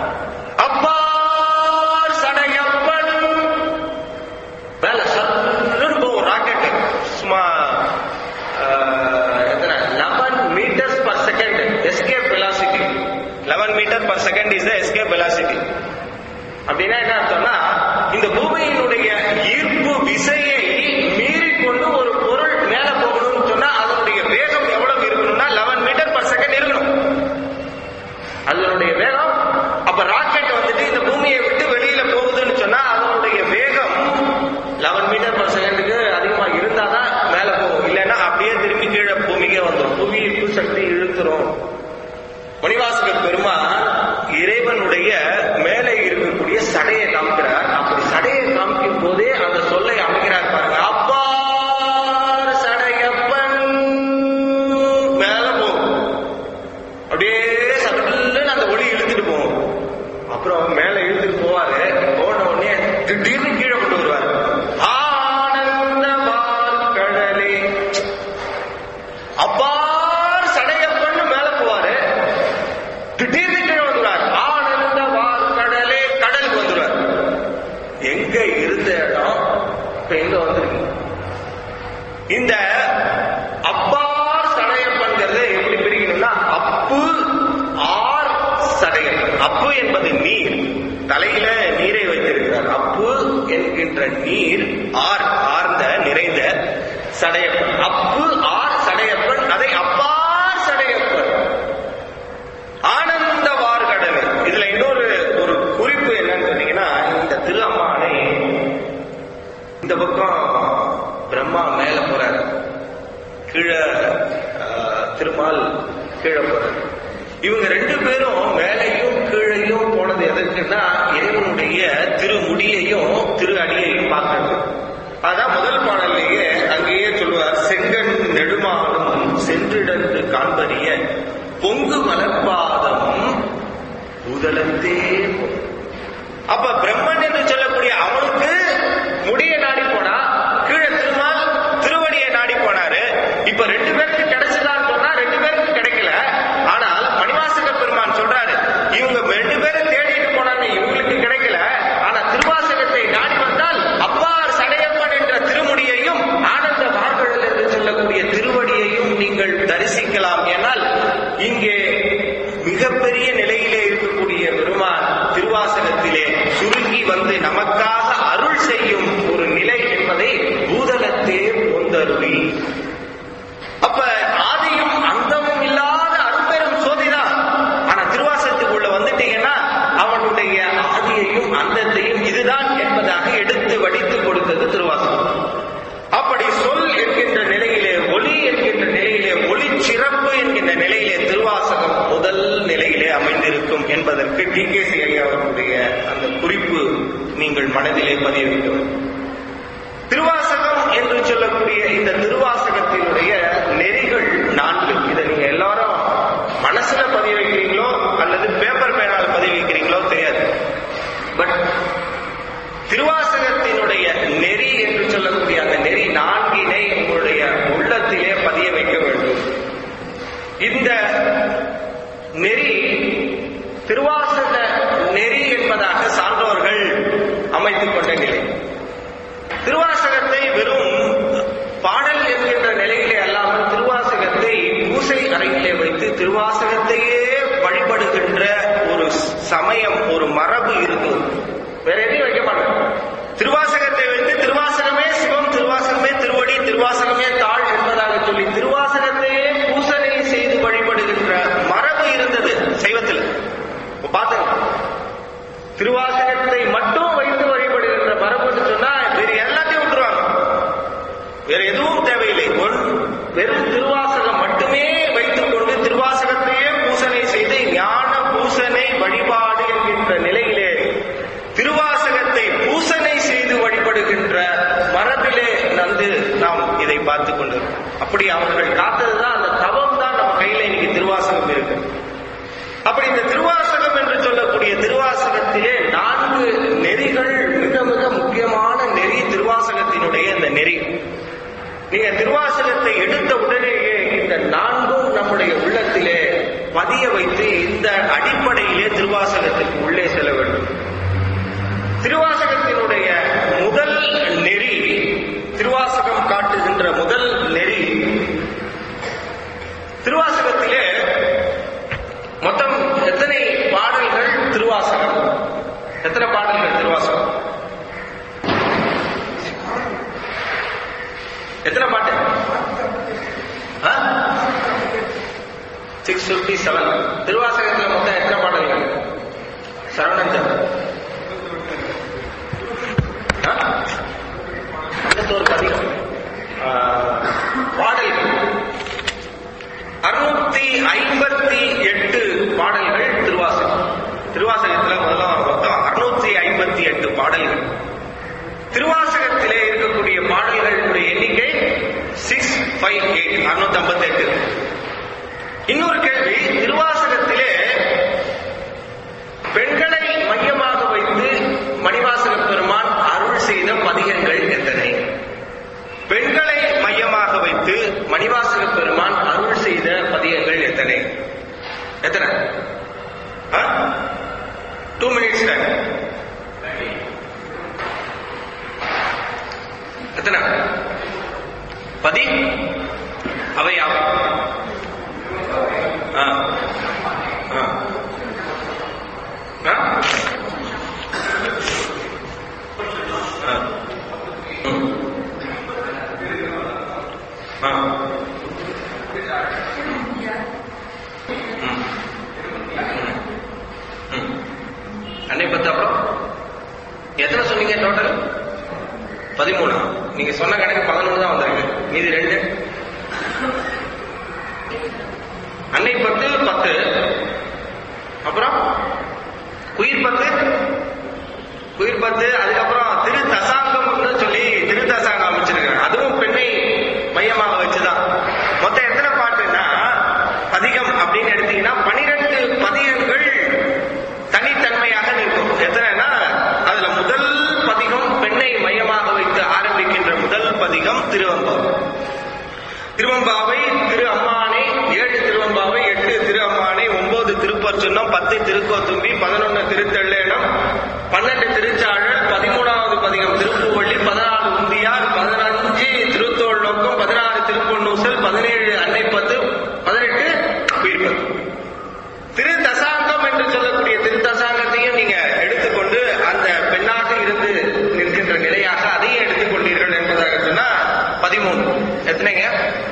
அப்பார் சடையப்பன் மேல சல்லுன்னு போகும் ராக்கெட் சும்மா ஆஹ், எத்தனை eleven metres per second escape velocity eleven metre per second is the escape velocity அப்படின்னா என்ன அர்த்தம்னா இந்த பூமியினுடைய ஈர்ப்பு விசையை மீறி கொண்டு ஒரு பொருள் மேல போகணும்னு சொன்னா அதனுடைய வேகம் எவ்வளவு இருக்கணும்னா லெவன் மீட்டர் பர் செகண்ட் இருக்கணும் அதனுடைய வேகம் அப்ப ராக்கெட் வந்துட்டு இந்த பூமியை விட்டு வெளியில போகுதுன்னு சொன்னா அதனுடைய வேகம் லெவன் மீட்டர் பர் செகண்டுக்கு அதிகமா இருந்தாதான் மேல போகும் இல்லைன்னா அப்படியே திரும்பி கீழே பூமிக்கே வந்துடும் புவி ஈர்ப்பு சக்தி இழுத்துரும் மணிவாசக பெருமான் இறைவனுடைய மேலே இருக்கக்கூடிய சடையை காமிக்கிறார் அப்படி சடையை காமிக்கும் போதே அந்த சொல்லை அமைக்கிறார் பாருங்க அப்பார் சடையப்பன் மேல போகும் அப்படியே சட்டுன்னு அந்த ஒளி இழுத்துட்டு போகும் அப்புறம் மேல இழுத்துட்டு போவாரு போன உடனே திடீர்னு கீழே கொண்டு வருவார் ஆனந்த கடலே அப்பார் சடையப்பன்னு மேல போவாரு திடீர்னு கீழே வந்துருவார் ஆனந்த கடலே கடலுக்கு வந்துருவார் எங்க இருந்த இடம் இப்ப எங்க வந்திருக்கு இந்த அப்பார் சடையப்பன்கிறது எப்படி பிரிக்கணும்னா அப்பு ஆர் சடையப்பன் அப்பு என்பது நீர் தலையில நீரை வைத்திருக்கிறார் அப்பு என்கின்ற நீர் ஆர் ஆர்ந்த நிறைந்த சடையப்பன் அப்பு ஆர் சடையப்பன் அதை அப்பார் சடையப்பன் ஆனந்த வார்கடல் இதுல இன்னொரு ஒரு குறிப்பு என்னன்னு சொன்னீங்கன்னா இந்த திரு அம்மானை இந்த பக்கம் பிரம்மா மேல போறாரு கீழே ஆஹ், திருமால் கீழே போறாரு இவங்க ரெண்டு பேரும் மேலையும் கீழையும் போனது எதற்குன்னா இறைவனுடைய திருமுடியையும் திரு அடியையும் பார்க்கறது அதான் முதல் பாடல்லையே அங்கேயே சொல்லுவார் செங்கன் நெடுமாலும் சென்றிடந்து காண்பறிய பொங்கு மலர்பாதம் பூதலத்தே போகும். அப்ப பிரம்மன் என்று சொல்லக்கூடிய அவனுக்கு முடிய நாடி போனா கீழே திருமால் திருவடியை நாடி போனாரு இப்ப ரெண்டு பேருக்கு கிடைச்சதான்னு சொன்னா ரெண்டு பேருக்கு கிடைக்கல ஆனால் மணிவாசக பெருமான் சொல்றாரு இவங்க ரெண்டு பேரும் தேடிட்டு போனாங்க இவங்களுக்கு கிடைக்கல ஆனா திருவாசகத்தை நாடி வந்தால் அப்பார் சடையப்பன் என்ற திருமுடியையும் ஆனந்த வார்கழல் என்று சொல்லக்கூடிய திருவடியையும் நீங்கள் தரிசிக்கலாம் ஏனால் இங்கே மிகப்பெரிய நிலையிலே இருக்கக்கூடிய பெருமான் திருவாசகத்திலே சுருங்கி வந்து நமக்காக அருள் செய்யும் ஒரு நிலை என்பதை பூதலத்தே போந்தருளி அப்ப ஆதியும் அந்தமும் இல்லாத அரும்பெரும் சோதிதான் ஆனா திருவாசகத்துக்குள்ள வந்துட்டீங்கன்னா அவனுடைய ஆதியையும் அந்தத்தையும் இதுதான் என்பதாக எடுத்து வடித்து கொடுத்தது திருவாசகம் அப்படி சொல் என்கின்ற நிலையிலே ஒளி என்கின்ற நிலையிலே ஒளி சிறப்பு என்கின்ற நிலையிலே திருவாசகம் முதல் நிலையிலே அமைந்திருக்கும் என்பதற்கு டி கே சி ஐயா அவர்களுடைய அந்த குறிப்பு நீங்கள் மனதிலே பதிய வேண்டும் திருவாசகம் என்று சொல்லக்கூடிய இந்த திருவாசகத்தினுடைய நெறிகள் நான்கு இதை நீங்க எல்லாரும் மனசுல பதிய வைக்கிறீங்களோ அல்லது பேப்பர் பேனால் பதிய வைக்கிறீங்களோ தெரியாது பட் திருவாசகத்தினுடைய நெறி என்று சொல்லக்கூடிய அந்த நெறி நான்கினை உங்களுடைய உள்ளத்திலே பதிய வைக்க வேண்டும் இந்த நெறி திருவாசக நெறி என்பதாக சான்றோர்கள் அமைத்துக் கொண்ட நிலை திருவாசகத்தை வெறும் பாடல் என்கின்ற நிலையிலே அல்லாமல் திருவாசகத்தை பூசை அறையிலே வைத்து திருவாசகத்தையே வழிபடுகின்ற ஒரு சமயம் ஒரு மரபு இருக்கும் வேற எதையும் வைக்க மாட்டோம் திருவாசகத்தை வைத்து திருவாசகமே சிவம் திருவாசகமே திருவடி திருவாசகமே தாழ் என்பதாக சொல்லி திருவாசகத்தையே பூசனை செய்து வழிபடுகின்ற மரபு இருந்தது சைவத்தில் பாத்துங்க திருவாசகத்தை மட்டும் வைத்து வழிபடுகின்ற மரபுன்னு சொன்னா வேற எல்லாத்தையும் விட்டுருவாங்க வேற எதுவும் தேவையில்லை ஒன் வெறும் திருவாசகம் மட்டுமே வைத்துக் கொண்டு திருவாசகத்தையே பூசனை செய்து ஞான பூசனை வழிபாடு என்கின்ற நிலையிலே திருவாசகத்தை பூசனை செய்து வழிபடுகின்ற மரபிலே வந்து நாம் இதை பார்த்து கொண்டு அப்படி அவர்கள் காத்ததுதான் அந்த தவம் தான் நம்ம கையில இன்னைக்கு திருவாசகம் இருக்கு அப்படி இந்த திருவாசகம் என்று சொல்லக்கூடிய திருவாசகத்திலே நான்கு நெறிகள் மிக மிக முக்கியமான நெறி திருவாசகத்தினுடைய இந்த நெறி நீங்க திருவாசகத்தை எடுத்த உடனேயே இந்த நான்கும் நம்முடைய உள்ளத்திலே பதிய வைத்து இந்த அடிப்படையிலே திருவாசகத்துக்கு உள்ளே செல்ல வேண்டும் திருவாசகத்தினுடைய முதல் நெறி திருவாசகம் காட்டுகின்ற முதல் நெறி திருவாசகத்திலே மொத்தம் எத்தனை பாடல்கள் திருவாசகம் எத்தனை பாடல்கள் திருவாசகம் எத்தனை பாட்டு சிக்ஸ் பிப்டி செவன் திருவாசகத்தில் மொத்தம் எத்தனை பாடல்கள் சரவணன் ஐம்பத்தோரு பதிகம் பாடல்கள் அறுநூத்தி ஐம்பத்தி எட்டு பாடல்கள் திருவாசகம் திருவாசகத்துல முதல்ல மொத்தம் அறுநூத்தி ஐம்பத்தி எட்டு பாடல்கள் திருவாசகத்திலே இருக்கக்கூடிய பாடல்களுடைய எண்ணிக்கை சிக்ஸ் ஃபைவ் எயிட் அறுநூத்தி ஐம்பத்தி எட்டு இன்னொரு கேள்வி திருவாசகத்திலே பெண்களை மையமாக வைத்து மணிவாசக பெருமான் அருள் செய்த பதிகங்கள் எத்தனை பெண்களை மையமாக வைத்து மணிவாசக பெருமான் அருள் செய்த பதிகங்கள் எத்தனை எத்தனை டூ மினிட்ஸ் டைம் எத்தனை பதி அவையா ஆ. ஆ. ஆ? சொன்னீங்க டோட்டல் பதிமூணா நீங்க சொன்ன கணக்கு பதினொன்று தான் வந்திருக்கு மீதி ரெண்டு அன்னை பத்து பத்து அப்புறம் குயிர் பத்து குயிர் பத்து அதுக்கப்புறம் திரு தசாங்கம்னு சொல்லி திரு தசாங்கம் அமைச்சிருக்காங்க அதுவும் பெண்ணை மையமாக வச்சுதான் மொத்தம் எத்தனை பாட்டுன்னா பதிகம் அப்படின்னு எடுத்தீங்கன்னா பனிரெண்டு பதிகங்கள் தனித்தன்மையாக நிற்கும் எத்தனைன்னா அதுல முதல் பதிகம் பெண்ணை மையமாக வைத்து ஆரம்பிக்கின்ற முதல் பதிகம் திருவம்பாவை திருவம்பாவை திரு அம்மானை ஏழு திருவம்பாவை எட்டு திரு அம்மானை ஒன்பது திருப்பற்சுன்னம் பத்து திருக்கோத்தும்பி பதினொன்னு திருத்தெள்ளேனம் பன்னெண்டு திருச்சாழல் பதிமூணாவது பதிகம் திருப்புவள்ளி பதினாலு உந்தியார் பதினஞ்சு திருத்தோள் நோக்கம் பதினாறு திருப்பொன்னூசல் பதினேழு அன்னைப்பத்து பதினெட்டு உயிர்ப்பத்து திரு தசாங்கம் என்று சொல்லக்கூடிய திரு தசாங்கத்தையும் நீங்க எடுத்துக்கொண்டு அந்த பெண்ணாக இருந்து நிற்கின்ற நிலையாக அதையும் எடுத்துக்கொண்டீர்கள் என்பதாக சொன்னா பதிமூணு எத்தனைங்க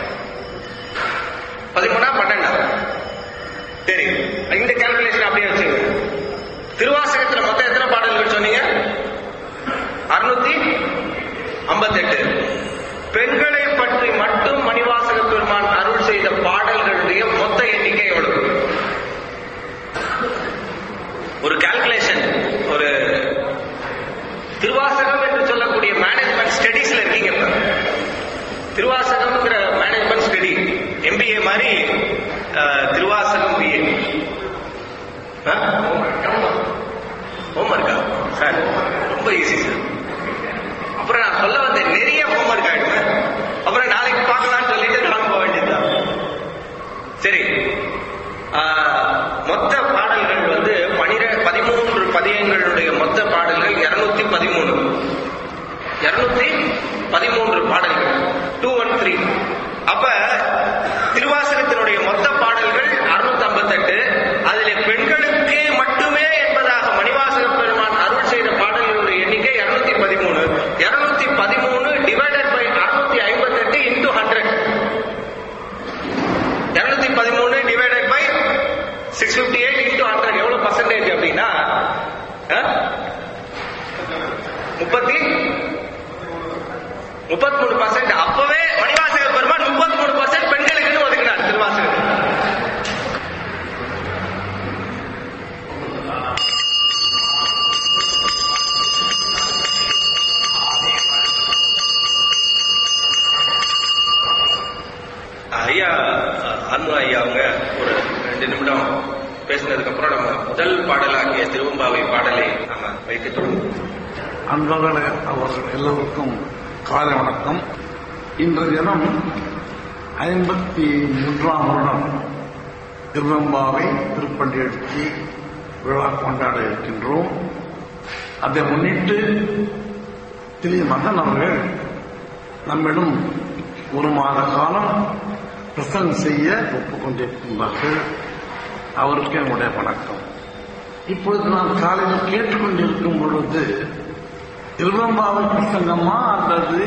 பதிமூணா பன்னெண்டா சரி இந்த கால்குலேஷன் அப்படியே வச்சுங்க திருவாசகத்துல மொத்தம் எத்தனை பாடல்கள் சொன்னீங்க அறுநூத்தி ஐம்பத்தெட்டு பெண்களை பற்றி மட்டும் மணிவாசக பெருமான் அருள் செய்த பாடல்களுடைய மொத்த எண்ணிக்கை எவ்வளவு ஒரு கால்குலேஷன் ஒரு திருவாசகம் என்று சொல்லக்கூடிய மேனேஜ்மெண்ட் ஸ்டடீஸ்ல இருக்கீங்க இப்ப திருவாசகம்ங்கிற மேனேஜ்மெண்ட் ஸ்டடி எம்பிஏ மாதிரி அஹ், திருவாசகம் பிஏ ஹோம்ஒர்க்கா சார் ரொம்ப ஈஸி சார் அப்புறம் நான் சொல்ல வந்தேன் நிறைய ஹோம்ஒர்க் ஆயிடுமே அப்புறம் நாளைக்கு பார்க்கலாம்னு சொல்லிட்டு கிளம்ப வேண்டியதுதான் சரி ஆஹ், மொத்த பாடல்கள் வந்து பனிர பதிமூன்று பதியங்களுடைய மொத்த பாடல்கள் இருநூத்தி பதிமூணு இருநூத்தி பதிமூன்று பாடல்கள் டூ ஒன் த்ரீ அப்ப திருவாசகத்தினுடைய மொத்த பாடல்கள் அறுநூத்தி ஐம்பத்தெட்டு அதிலே பெண்களுக்கு மட்டுமே என்பதாக மணிவாசக பெருமான் அருள் செய்த பாடல்களுடைய எண்ணிக்கை இருநூத்தி பதிமூணு இருநூத்தி பதிமூணு டிவைடட் பை அறுநூத்தி ஐம்பத்தெட்டு இன்டூ ஹண்ட்ரட் இருநூத்தி பதிமூணு divided by six fifty eight into hundred எவ்வளவு பர்சன்டேஜ் அப்படின்னா முப்பத்தி முப்பத்தி மூணு பர்சன்ட் அப்பவே மணிவாசக பெருமான் முப்பத்தி மூணு பர்சன்ட் பெண்களுக்கு ஒதுக்கினார் திருவாசகம் ஐயா அன்பு ஐயா அவங்க ஒரு ரெண்டு நிமிடம் பேசினதுக்கு அப்புறம் நம்ம முதல் பாடலாகிய திருவம்பாவை பாடலை நம்ம வைத்து தொடங்குவோம் அன்பர்களே அவர்கள் எல்லோருக்கும் காலை வணக்கம் இன்றைய தினம் ஐம்பத்தி மூன்றாம் வருடம் திருவம்பாவை திருப்பள்ளி எடுத்து விழா கொண்டாட இருக்கின்றோம் அதை முன்னிட்டு திரு மதன் அவர்கள் நம்மிடம் ஒரு மாத காலம் பிரசங்கம் செய்ய ஒப்புக்கொண்டிருக்கின்றார்கள் அவருக்கு என்னுடைய வணக்கம் இப்பொழுது நான் காலையில் கேட்டுக்கொண்டிருக்கும் பொழுது திருவம்பாவை பிரசங்கமா அல்லது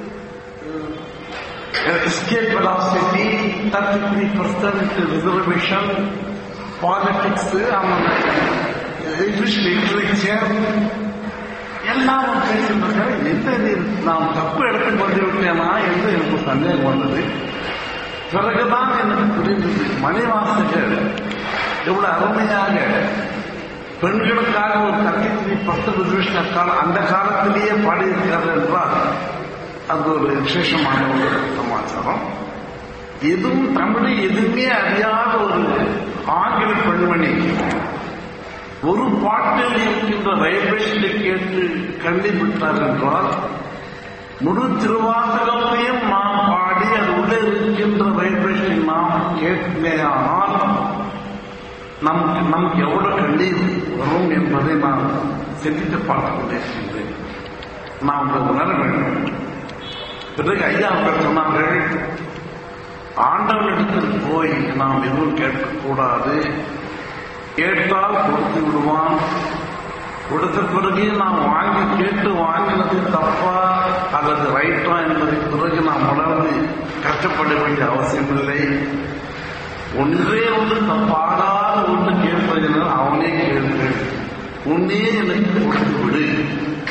escape velocity thirty three percent reservation politics English literature எல்லாம் பேசுகிறார்கள் எந்த இது நாம் தப்பு எடுத்து வந்துவிட்டேனா என்று எனக்கு சந்தேகம் வந்தது பிறகுதான் எனக்கு புரிந்தது மணிவாசகர் எவ்வளவு அருமையாக பெண்களுக்காக ஒரு தேர்ட்டி த்ரீ பர்சன்ட் ரிசர்வேஷன் காலம் அந்த காலத்திலேயே பாடியிருக்கிறார் என்றால் அது ஒரு விசேஷமான ஒரு சமாச்சாரம் எதுவும் தமிழில் எதுவுமே அறியாத ஒரு ஆங்கில பெண்மணி ஒரு பாட்டில் இருக்கின்ற வைப்ரேஷனை கேட்டு கண்டுபிட்டார் என்றால் முழு திருவாசகத்தையும் நாம் பாடி அது உள்ளே இருக்கின்ற வைப்ரேஷனை நாம் கேட்பேயானால் நமக்கு நமக்கு எவ்வளவு கண்ணீர் வரும் என்பதை நான் சிந்தித்து பார்த்துக் கொண்டிருக்கின்றேன் நாம் அதை உணர வேண்டும் பிறகு ஐயா அவர்கள் சொன்னார்கள் ஆண்டவனிடத்தில் போய் நாம் எதுவும் கேட்கக்கூடாது கேட்டால் கொடுத்து விடுவான் கொடுத்த பிறகு நாம் வாங்கி கேட்டு வாங்கினது தப்பா அல்லது ரைட்டா என்பதை பிறகு நாம் உணர்ந்து கஷ்டப்பட வேண்டிய அவசியமில்லை ஒன்றே ஒன்று தப்பாடாத ஒன்று கேட்பதினால் அவனே கேள்வி உன்னே எனக்கு கொடுத்து விடு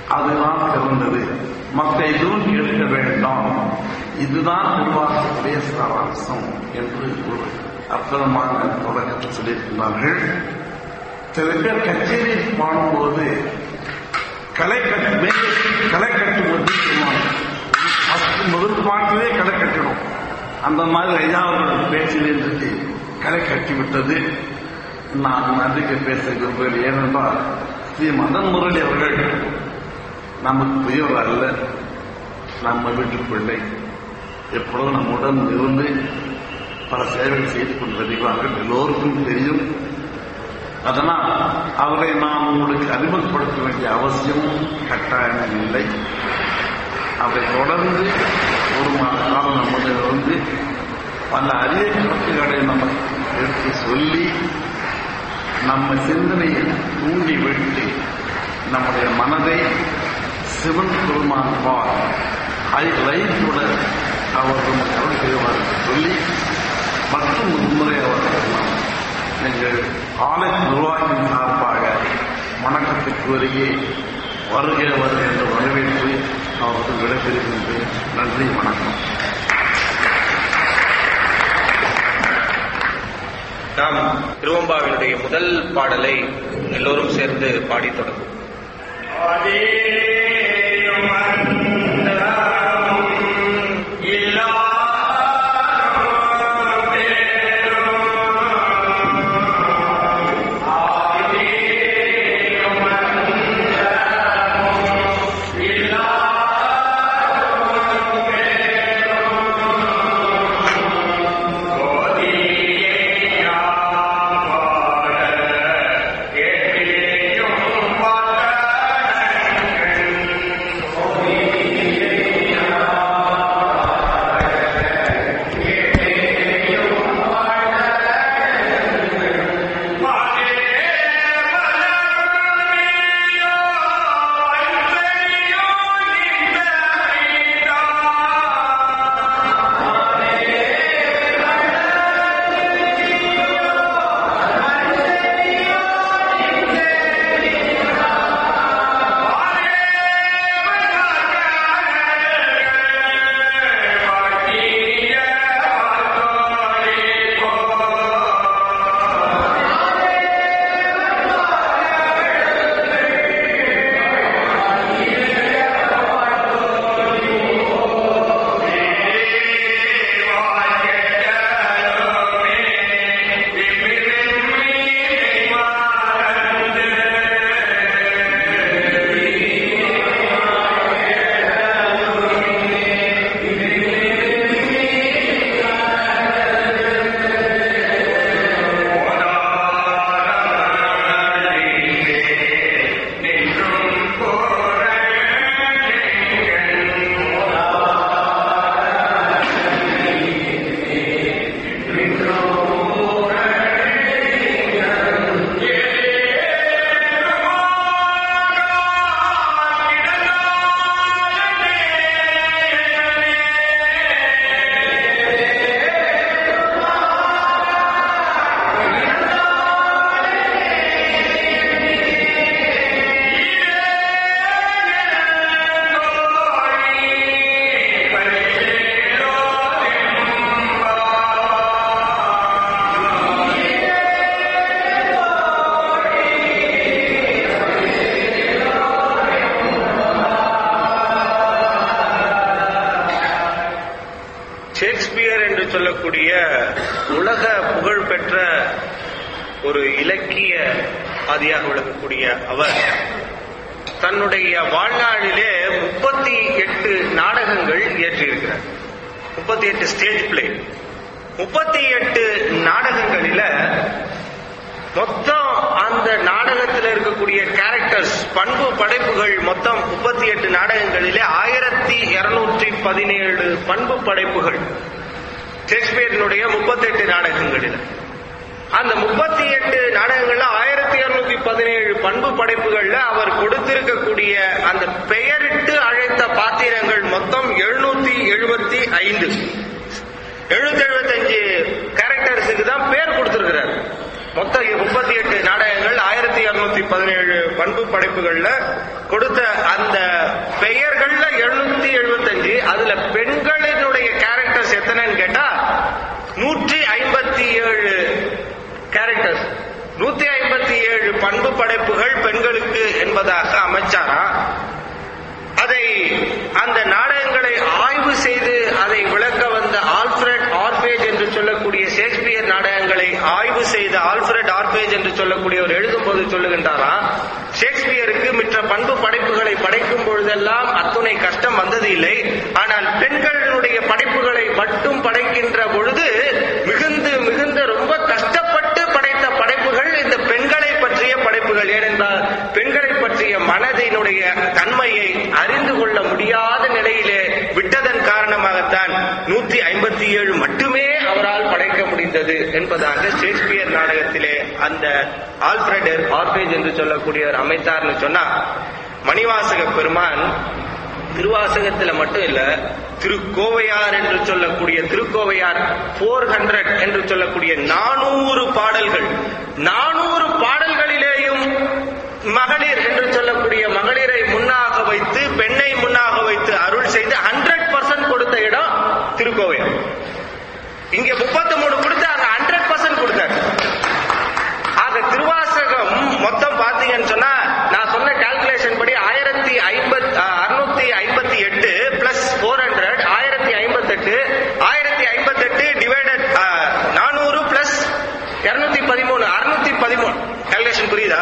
அதுதான் சிறந்தது மற்ற எதுவும் கேட்க வேண்டாம் இதுதான் திருவாசக்கூடிய சாராம்சம் என்று ஒரு அற்புதமான தொடக்கத்தை சொல்லியிருக்கிறார்கள் சில பேர் கச்சேரி பாடும்போது களை கட்டு மேலே களை கட்டுவது சொல்லுவாங்க ஃபர்ஸ்ட் முதல் பாட்டிலே களை கட்டிடும் அந்த மாதிரி ஐயா அவர்கள் பேச்சில் இருந்துட்டு களை கட்டி விட்டது நான் அதிக பேச விரும்புகிறேன் ஏனென்றால் ஸ்ரீ மதன் முரளி அவர்கள் நமக்கு பெரியவர் அல்ல நம்ம வீட்டு பிள்ளை எப்பொழுதும் நம்முடன் இருந்து பல சேவைகள் செய்து கொண்டு வருகிறார்கள் எல்லோருக்கும் தெரியும் அதனால் அவரை நாம் உங்களுக்கு அறிமுகப்படுத்த வேண்டிய அவசியமும் கட்டாயம் இல்லை அவரை தொடர்ந்து ஒரு மாத காலம் நம்முடைய வந்து பல அரிய கருத்துக்களை நம்ம எடுத்து சொல்லி நம்ம சிந்தனையை தூண்டி விட்டு நம்முடைய மனதை சிவன் பெருமான் பார் ஐ லைஃபோட அவர் நம்ம கருள் செய்வார் சொல்லி மற்றும் ஒரு முறை அவர் எங்கள் ஆலை நிர்வாகியின் சார்பாக வணக்கத்துக்கு வருகே வருக வருக என்று வரவேற்று அவருக்கு விடைபெறுகின்றேன் நன்றி வணக்கம் நாம் திருவம்பாவினுடைய முதல் பாடலை எல்லோரும் சேர்ந்து பாடி தொடங்கும் ஷேக்ஸ்பியர் என்று சொல்லக்கூடிய உலக புகழ்பெற்ற ஒரு இலக்கிய ஆதியாக விளங்கக்கூடிய அவர் தன்னுடைய வாழ்நாளிலே முப்பத்தி எட்டு நாடகங்கள் இயற்றியிருக்கிறார் முப்பத்தி எட்டு ஸ்டேஜ் பிளே முப்பத்தி எட்டு நாடகங்களில மொத்தம் அந்த நாடகத்தில் இருக்கக்கூடிய கேரக்டர்ஸ் பண்பு படைப்புகள் மொத்தம் முப்பத்தி எட்டு நாடகங்களிலே ஆயிரத்தி இருநூற்றி பதினேழு பண்பு படைப்புகள் ஷேக்ஸ்பியரினுடைய முப்பத்தெட்டு நாடகங்களில் அந்த முப்பத்தி எட்டு நாடகங்கள்ல ஆயிரத்தி இருநூத்தி பதினேழு பண்பு படைப்புகள்ல அவர் கொடுத்திருக்கக்கூடிய அந்த பெயரிட்டு அழைத்த பாத்திரங்கள் மொத்தம் எழுநூத்தி எழுபத்தி ஐந்து எழுநூத்தி எழுபத்தி அஞ்சு கேரக்டர்ஸுக்கு தான் பேர் கொடுத்திருக்கிறார் மொத்தம் முப்பத்தி எட்டு நாடகங்கள் ஆயிரத்தி இருநூத்தி பதினேழு பண்பு படைப்புகள்ல கொடுத்த அந்த பெயர்கள்ல எழுநூத்தி எழுபத்தஞ்சு அதுல பெண்களினுடைய கேரக்டர்ஸ் எத்தனைன்னு கேட்டா நூற்றி ஐம்பத்தி ஏழு கேரக்டர்ஸ் நூத்தி ஐம்பத்தி ஏழு பண்பு படைப்புகள் பெண்களுக்கு என்பதாக அமைச்சாரா அதை அந்த நாடகங்களை ஆய்வு செய்து அதை விளக்க வந்த ஆல்ஃபிரட் ஆர்பேஜ் என்று சொல்லக்கூடிய ஷேக்ஸ்பியர் நாடகங்களை ஆய்வு செய்த ஆல்ஃபிரட் ஆர்பேஜ் என்று சொல்லக்கூடியவர் எழுதும்போது சொல்லுகின்றாரா ஷேக்ஸ்பியருக்கு மற்ற பண்பு படைப்புகளை படைக்கும் பொழுதெல்லாம் அத்துணை கஷ்டம் வந்தது இல்லை ஆனால் பெண்களுடைய படைப்புகளை மட்டும் படைக்கின்ற பொழுது மிகுந்து மிகுந்த ரொம்ப கஷ்டப்பட்டு படைத்த படைப்புகள் இந்த பெண்களை பற்றிய படைப்புகள் ஏனென்றால் பெண்களை பற்றிய மனதினுடைய தன்மையை அறிந்து கொள்ள முடியாத நிலையிலே விட்டதன் காரணமாகத்தான் நூத்தி ஐம்பத்தி ஏழு மட்டுமே அவரால் படைக்க முடிந்தது என்பதாக ஷேக்ஸ்பியர் நாடகத்திலே அந்த ஆல்ஃபிரட் ஆர்பேஜ் என்று சொல்லக்கூடியவர் அமைத்தார்னு சொன்னா மணிவாசக பெருமான் திருவாசகத்துல மட்டும் இல்ல திருக்கோவையார் என்று சொல்லக்கூடிய திருக்கோவையார் போர் ஹண்ட்ரட் என்று சொல்லக்கூடிய நானூறு பாடல்கள் நானூறு பாடல்களிலேயும் மகளிர் என்று சொல்லக்கூடிய மகளிரை முன்னாக வைத்து பெண்ணை முன்னாக வைத்து அருள் செய்து ஹண்ட்ரட் பர்சன்ட் கொடுத்த இடம் திருக்கோவையார் இங்க முப்பத்தி மூணு கொடுத்து அங்க ஹண்ட்ரட் பர்சன்ட் கொடுத்தார் ஆக திருவாசகம் மொத்தம் பாத்தீங்கன்னு சொன்னா நான் சொன்ன கால்குலேஷன் படி ஆயிரத்தி ஐம்பத் அறுநூத்தி ஐம்பத்தி எட்டு பிளஸ் போர் ஹண்ட்ரட் ஆயிரத்தி ஐம்பத்தி எட்டு ஆயிரத்தி ஐம்பத்தி எட்டு டிவைடட் நானூறு பிளஸ் இருநூத்தி பதிமூணு அறுநூத்தி பதிமூணு கால்குலேஷன் புரியுதா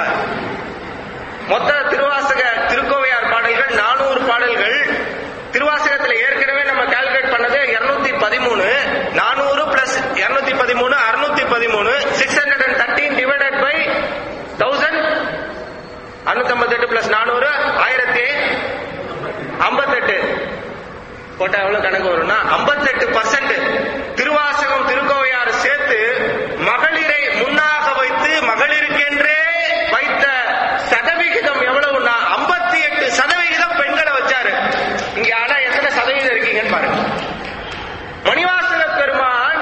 மொத்த திருவாசக திருக்கோவையார் பாடல்கள் நானூறு பாடல்கள் திருவாசகத்துல ஏற்கனவே நம்ம கால்குலேட் பண்ணது இருநூத்தி பதிமூணு நானூறு பிளஸ் இருநூத்தி பதிமூணு அறுநூத்தி பதிமூணு six hundred and thirteen divided by thousand அறுநூத்தி ஐம்பத்தெட்டு பிளஸ் நானூறு ஆயிரத்தி ஐம்பத்தெட்டு போட்டா எவ்வளவு கணக்கு வரும்னா ஐம்பத்தெட்டு பர்சன்ட் திருவாசகம் திருக்கோவையார் சேர்த்து மகளிரை முன்னாக வைத்து மகளிருக்கென்றே வைத்த சதவிகிதம் எவ்வளவுன்னா ஐம்பத்தி எட்டு சதவிகிதம் பெண்களை வச்சாரு இங்க ஆனா எத்தனை சதவீதம் இருக்கீங்கன்னு பாருங்க மணிவாசக பெருமான்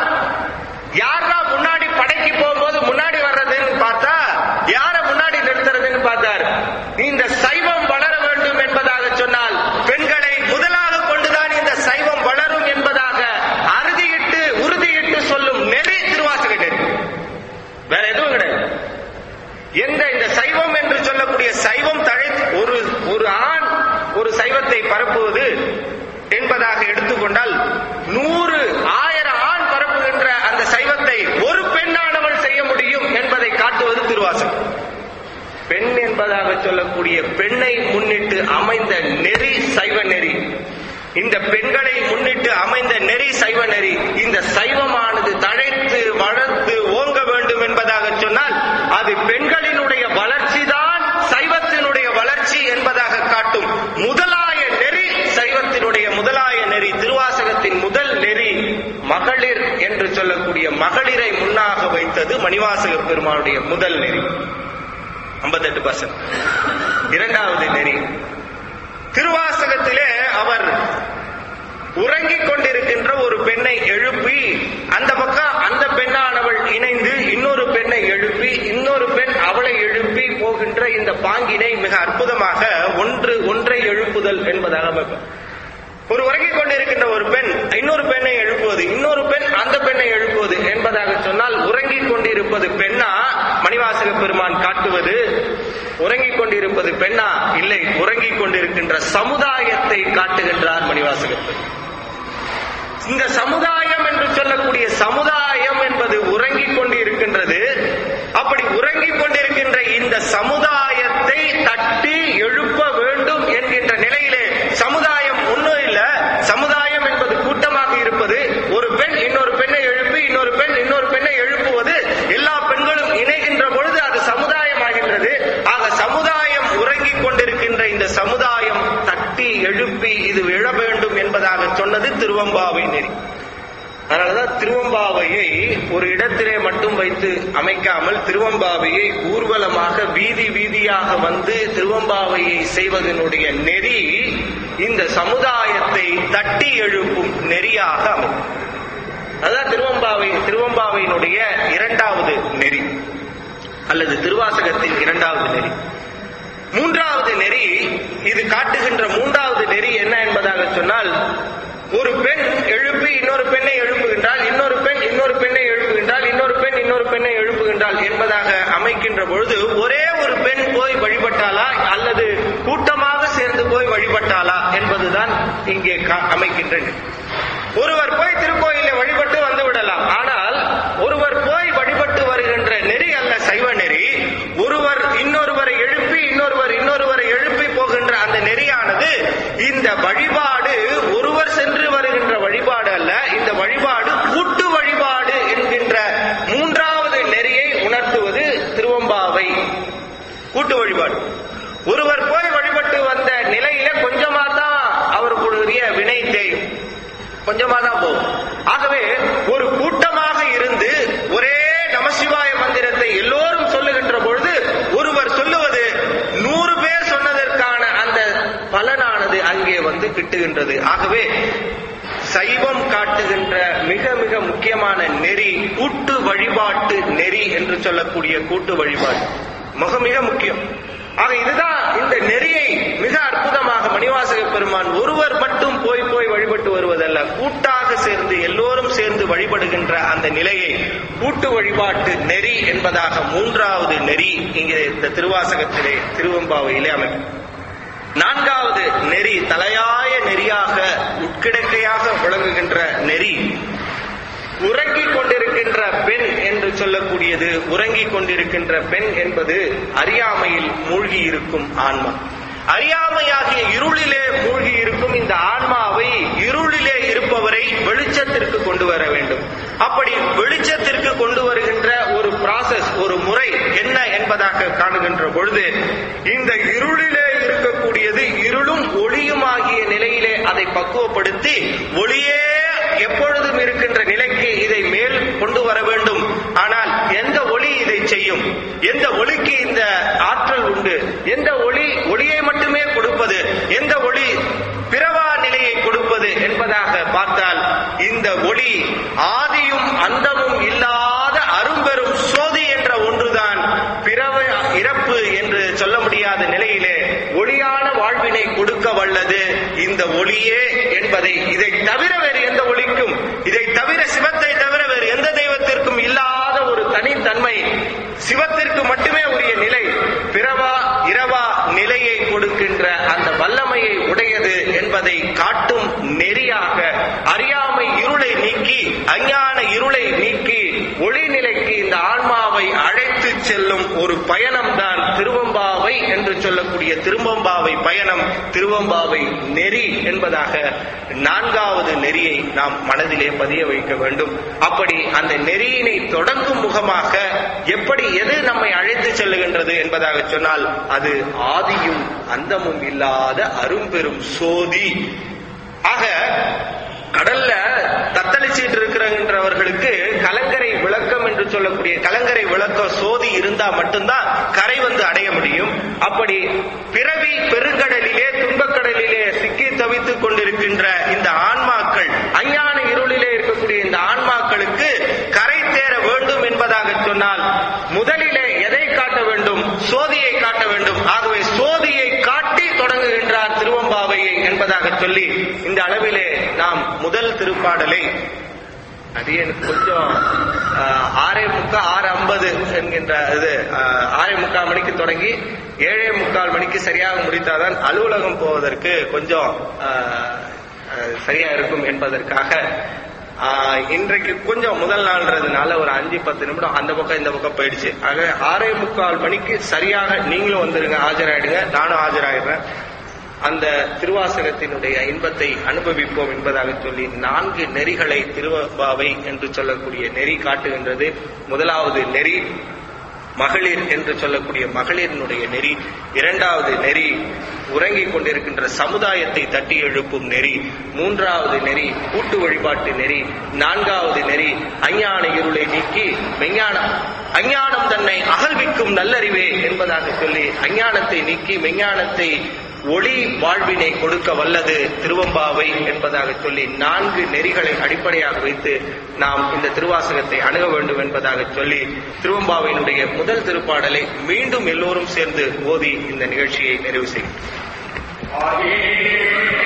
யாரா முன்னாடி படைக்கு போகும்போது முன்னாடி வர்றதுன்னு பார்த்தா யார முன்னாடி நிறுத்துறதுன்னு பார்த்தார் இந்த சைவம் வளர வேண்டும் என்பதாக சொன்னால் பெண்களை முதலாக கொண்டுதான் இந்த சைவம் வளரும் என்பதாக அறுதியிட்டு உறுதியிட்டு சொல்லும் நெறி திருவாசக நெறி வேற எதுவும் கிடையாது எந்த இந்த சைவம் என்று சொல்லக்கூடிய சைவம் தழை ஒரு ஒரு ஆண் ஒரு சைவத்தை பரப்புவது என்பதாக எடுத்துக்கொண்டால் நூறு ஆயிரம் ஆண் பரப்புகின்ற அந்த சைவத்தை ஒரு பெண்ணானவள் செய்ய முடியும் என்பதை காட்டுவது திருவாசகம் பெண் என்பதாக சொல்லக்கூடிய பெண்ணை முன்னிட்டு அமைந்த நெறி சைவ நெறி இந்த பெண்களை முன்னிட்டு அமைந்த நெறி சைவ நெறி இந்த சைவமானது தழைத்து வளர்த்து ஓங்க வேண்டும் என்பதாக சொன்னால் அது பெண்களினுடைய வளர்ச்சிதான் சைவத்தினுடைய வளர்ச்சி என்பதாக காட்டும் முதலாய நெறி சைவத்தினுடைய முதலாய நெறி திருவாசகத்தின் முதல் நெறி மகளிர் என்று சொல்லக்கூடிய மகளிரை முன்னாக வைத்தது மணிவாசக பெருமானுடைய முதல் நெறி ஐம்பத்தெட்டு பர்சன்ட் இரண்டாவது நெறி திருவாசகத்திலே அவர் உறங்கிக் கொண்டிருக்கின்ற ஒரு பெண்ணை எழுப்பி அந்த பக்கம் அந்த பெண்ணானவள் இணைந்து இன்னொரு பெண்ணை எழுப்பி இன்னொரு பெண் அவளை எழுப்பி போகின்ற இந்த பாங்கினை மிக அற்புதமாக ஒன்று ஒன்றை எழுப்புதல் என்பதாக அமைப்பார். ஒரு உறங்கிக் கொண்டிருக்கின்ற ஒரு பெண் இன்னொரு பெண்ணை எழுப்புவது இன்னொரு பெண் அந்த பெண்ணை எழுப்புவது என்பதாக சொன்னால் உறங்கிக் கொண்டிருப்பது பெண்ணா மணிவாசக பெருமான் காட்டுவது உறங்கிக் கொண்டிருப்பது பெண்ணா இல்லை உறங்கிக் கொண்டிருக்கின்ற சமுதாயத்தை காட்டுகின்றார் மணிவாசக பெருமான் இந்த சமுதாயம் என்று சொல்லக்கூடிய சமுதாயம் என்பது உறங்கிக் கொண்டு இருக்கின்றது அப்படி உறங்கிக் கொண்டிருக்கின்ற இந்த சமுதாயத்தை தட்டி எழுப்ப வேண்டும் என்கின்ற நிலையிலே சமுதாயம் ஒன்றும் இல்ல சமுதாயம் என்பது கூட்டமாக இருப்பது ஒரு பெண் இன்னொரு பெண்ணை எழுப்பி இன்னொரு பெண் இன்னொரு பெண்ணை எழுப்புவது எல்லா பெண்களும் இணைகின்ற பொழுது அது சமுதாயம் ஆகின்றது ஆக சமுதாயம் உறங்கிக் கொண்டிருக்கின்ற இந்த சமுதாயம் தட்டி எழுப்பி இது விழ வேண்டும் என்பதாக சொன்னது திருவம்பாவை நெறி அதனாலதான் திருவம்பாவையை ஒரு இடத்திலே மட்டும் வைத்து அமைக்காமல் திருவம்பாவையை ஊர்வலமாக வீதி வீதியாக வந்து திருவம்பாவையை செய்வதனுடைய நெறி இந்த சமுதாயத்தை தட்டி எழுப்பும் நெறியாக அமையும் அதுதான் திருவம்பாவை திருவம்பாவையினுடைய இரண்டாவது நெறி அல்லது திருவாசகத்தின் இரண்டாவது நெறி மூன்றாவது நெறி இது காட்டுகின்ற மூன்றாவது நெறி என்ன என்பதாக சொன்னால் ஒரு பெண் எழுப்பி இன்னொரு பெண்ணை எழுப்புகின்றால் இன்னொரு பெண் இன்னொரு பெண்ணை எழுப்புகின்றால் இன்னொரு பெண் இன்னொரு பெண்ணை எழுப்புகின்றால் என்பதாக அமைக்கின்ற பொழுது ஒரே ஒரு பெண் போய் வழிபட்டாளா அல்லது கூட்டமாக சேர்ந்து போய் வழிபட்டாளா என்பதுதான் இங்கே கா- அமைக்கின்ற நெறி. ஒருவர் போய் திருக்கோயிலை வழிபட்டு வந்து விடலாம் ஆனால் ஒருவர் போய் வழிபட்டு வருகின்ற நெறி அல்ல சைவ நெறி ஒருவர் இன்னொருவரை எழுப்பி இன்னொருவர் இன்னொருவரை எழுப்பி போகின்ற அந்த நெறியானது இந்த வழிபாடு ஒருவர் சென்று வருகின்ற வழிபாடு அல்ல இந்த வழிபாடு கூட்டு வழிபாடு என்கின்ற மூன்றாவது நெறியை உணர்த்துவது திருவம்பாவை கூட்டு வழிபாடு ஒருவர் போய் வழிபட்டு வந்த நிலையில கொஞ்சமா தான் அவருக்குரிய வினை தேயும் கொஞ்சமா தான் போகும் ஆகவே ஒரு கூட்டமாக இருந்து ஒரே நமசிவாய மந்திரத்தை எல்லோரும் சொல்லுகின்ற பொழுது ஒருவர் சொல்லுவது நூறு பேர் சொன்னதற்கான அந்த பலனானது அங்கே வந்து கிட்டுகின்றது ஆகவே சைவம் காட்டுகின்ற மிக மிக முக்கியமான நெறி கூட்டு வழிபாட்டு நெறி என்று சொல்லக்கூடிய கூட்டு வழிபாடு மிக மிக முக்கியம் ஆக இதுதான் இந்த நெறியை மிக அற்புதமாக மணிவாசக பெருமான் ஒருவர் மட்டும் போய் போய் வழிபட்டு வருவதல்ல கூட்டாக சேர்ந்து எல்லோரும் சேர்ந்து வழிபடுகின்ற அந்த நிலையை கூட்டு வழிபாட்டு நெறி என்பதாக மூன்றாவது நெறி இங்கே இந்த திருவாசகத்திலே திருவம்பாவையிலே அமைக்கும் நான்காவது நெறி தலையாய நெறியாக உட்கிடக்கையாக விளங்குகின்ற நெறி உறங்கிக் கொண்டிருக்கின்ற பெண் என்று சொல்லக்கூடியது உறங்கிக் கொண்டிருக்கின்ற பெண் என்பது அறியாமையில் மூழ்கி இருக்கும் ஆன்மா அறியாமையாகிய இருளிலே மூழ்கி இருக்கும் இந்த ஆன்மாவை இருளிலே இருப்பவரை வெளிச்சத்திற்கு கொண்டு வர வேண்டும் அப்படி வெளிச்சத்திற்கு கொண்டு வருகின்ற ஒரு ப்ராசஸ் ஒரு முறை என்ன என்பதாக காணுகின்ற பொழுது இந்த இருளிலே இருக்கக்கூடியது இருளும் ஒளியுமாகிய நிலையிலே அதை பக்குவப்படுத்தி ஒளியே எப்பொழுதும் இருக்கின்ற நிலைக்கு இதை மேல் கொண்டு வர வேண்டும் ஆனால் எந்த ஒளி இதை செய்யும் எந்த ஒளிக்கு இந்த ஆற்றல் உண்டு எந்த ஒளி ஒளியை மட்டுமே கொடுப்பது எந்த ஒளி பிறவா நிலையை கொடுப்பது என்பதாக பார்த்தால் இந்த ஒளி ஆதியும் அந்தமும் இல்லாத அரும்பெரும் சோதி என்ற ஒன்றுதான் பிறவ இறப்பு என்று சொல்ல முடியாத நிலையிலே ஒளியான வாழ்வினை கொடுக்க வல்லது இந்த ஒளியே என்பதை இதை தவிர வேறு எந்த ஒளிக்கும் இதை தவிர சிவத்தை தவிர வேறு எந்த தெய்வத்திற்கும் இல்லாத ஒரு தனித்தன்மை சிவத்திற்கு மட்டுமே உரிய நிலை பிறவா இரவா நிலையை கொடுக்கின்ற அந்த வல்லமையை உடையது என்பதை காட்டும் நெறியாக அறியாமை இருளை நீக்கி அஞ்ஞான இருளை நீக்கி ஒளி நிலைக்கு இந்த ஆன்மாவை அழைத்து செல்லும் ஒரு பயணம்தான் திருவம்பாவை என்று சொல்லக்கூடிய திருவம்பாவை பயணம் திருவம்பாவை நெறி என்பதாக நான்காவது நெறியை நாம் மனதிலே பதிய வைக்க வேண்டும் அப்படி அந்த நெறியினை தொடங்கும் முகமாக எப்படி எது நம்மை அழைத்து செல்லுகின்றது என்பதாக சொன்னால் அது ஆதியும் அந்தமும் இல்லாத அரும்பெரும் சோதி ஆக கடல்ல தத்தளிச்சிட்டு இருக்கிறவர்களுக்கு கலங்கரை விளக்கம் என்று சொல்லக்கூடிய கலங்கரை விளக்கம் சோதி இருந்தா மட்டும்தான் கரை வந்து அடைய முடியும் அப்படி பிறவி பெருங்கடலிலே துன்பக்கடலிலே சிக்கி தவித்துக் கொண்டிருக்கின்ற இந்த ஆன்மாக்கள் அஞ்ஞான இருளிலே இருக்கக்கூடிய இந்த ஆன்மாக்களுக்கு கரை தேர வேண்டும் என்பதாக சொன்னால் முதலிலே எதை காட்ட வேண்டும் சோதியை காட்ட வேண்டும் ஆகவே சோதியை காட்டி தொடங்குகின்றார் திருவம்பாவையை என்பதாக சொல்லி இந்த அளவிலே நாம் முதல் திருப்பாடலை அது எனக்கு கொஞ்சம் ஆஹ், ஆறே முக்கா ஆறு ஐம்பது என்கின்ற இது ஆஹ், ஆறே முக்கால் மணிக்கு தொடங்கி ஏழே முக்கால் மணிக்கு சரியாக முடித்தாதான் அலுவலகம் போவதற்கு கொஞ்சம் ஆஹ், ஆஹ், சரியா இருக்கும் என்பதற்காக ஆஹ், இன்றைக்கு கொஞ்சம் முதல் நாள்ன்றதுனால ஒரு அஞ்சு பத்து நிமிடம் அந்த பக்கம் இந்த பக்கம் போயிடுச்சு ஆக ஆறே முக்கால் மணிக்கு சரியாக நீங்களும் வந்துருங்க ஆஜராயிடுங்க நானும் ஆஜராயிடுறேன் அந்த திருவாசகத்தினுடைய இன்பத்தை அனுபவிப்போம் என்பதாக சொல்லி நான்கு நெறிகளை திருவபாவை என்று சொல்லக்கூடிய நெறி காட்டுகின்றது முதலாவது நெறி மகளிர் என்று சொல்லக்கூடிய மகளிரினுடைய நெறி இரண்டாவது நெறி உறங்கிக் கொண்டிருக்கின்ற சமுதாயத்தை தட்டி எழுப்பும் நெறி மூன்றாவது நெறி கூட்டு வழிபாட்டு நெறி நான்காவது நெறி அஞ்ஞான இருளை நீக்கி மெஞ்ஞானம் அஞ்ஞானம் தன்னை அகழ்விக்கும் நல்லறிவே என்பதாக சொல்லி அஞ்ஞானத்தை நீக்கி மெஞ்ஞானத்தை ஒளி வாழ்வினை கொடுக்க வல்லது திருவம்பாவை என்பதாக சொல்லி நான்கு நெறிகளை அடிப்படையாக வைத்து நாம் இந்த திருவாசகத்தை அணுக வேண்டும் என்பதாக சொல்லி திருவம்பாவையினுடைய முதல் திருப்பாடலை மீண்டும் எல்லோரும் சேர்ந்து ஓதி இந்த நிகழ்ச்சியை நிறைவு செய்யும்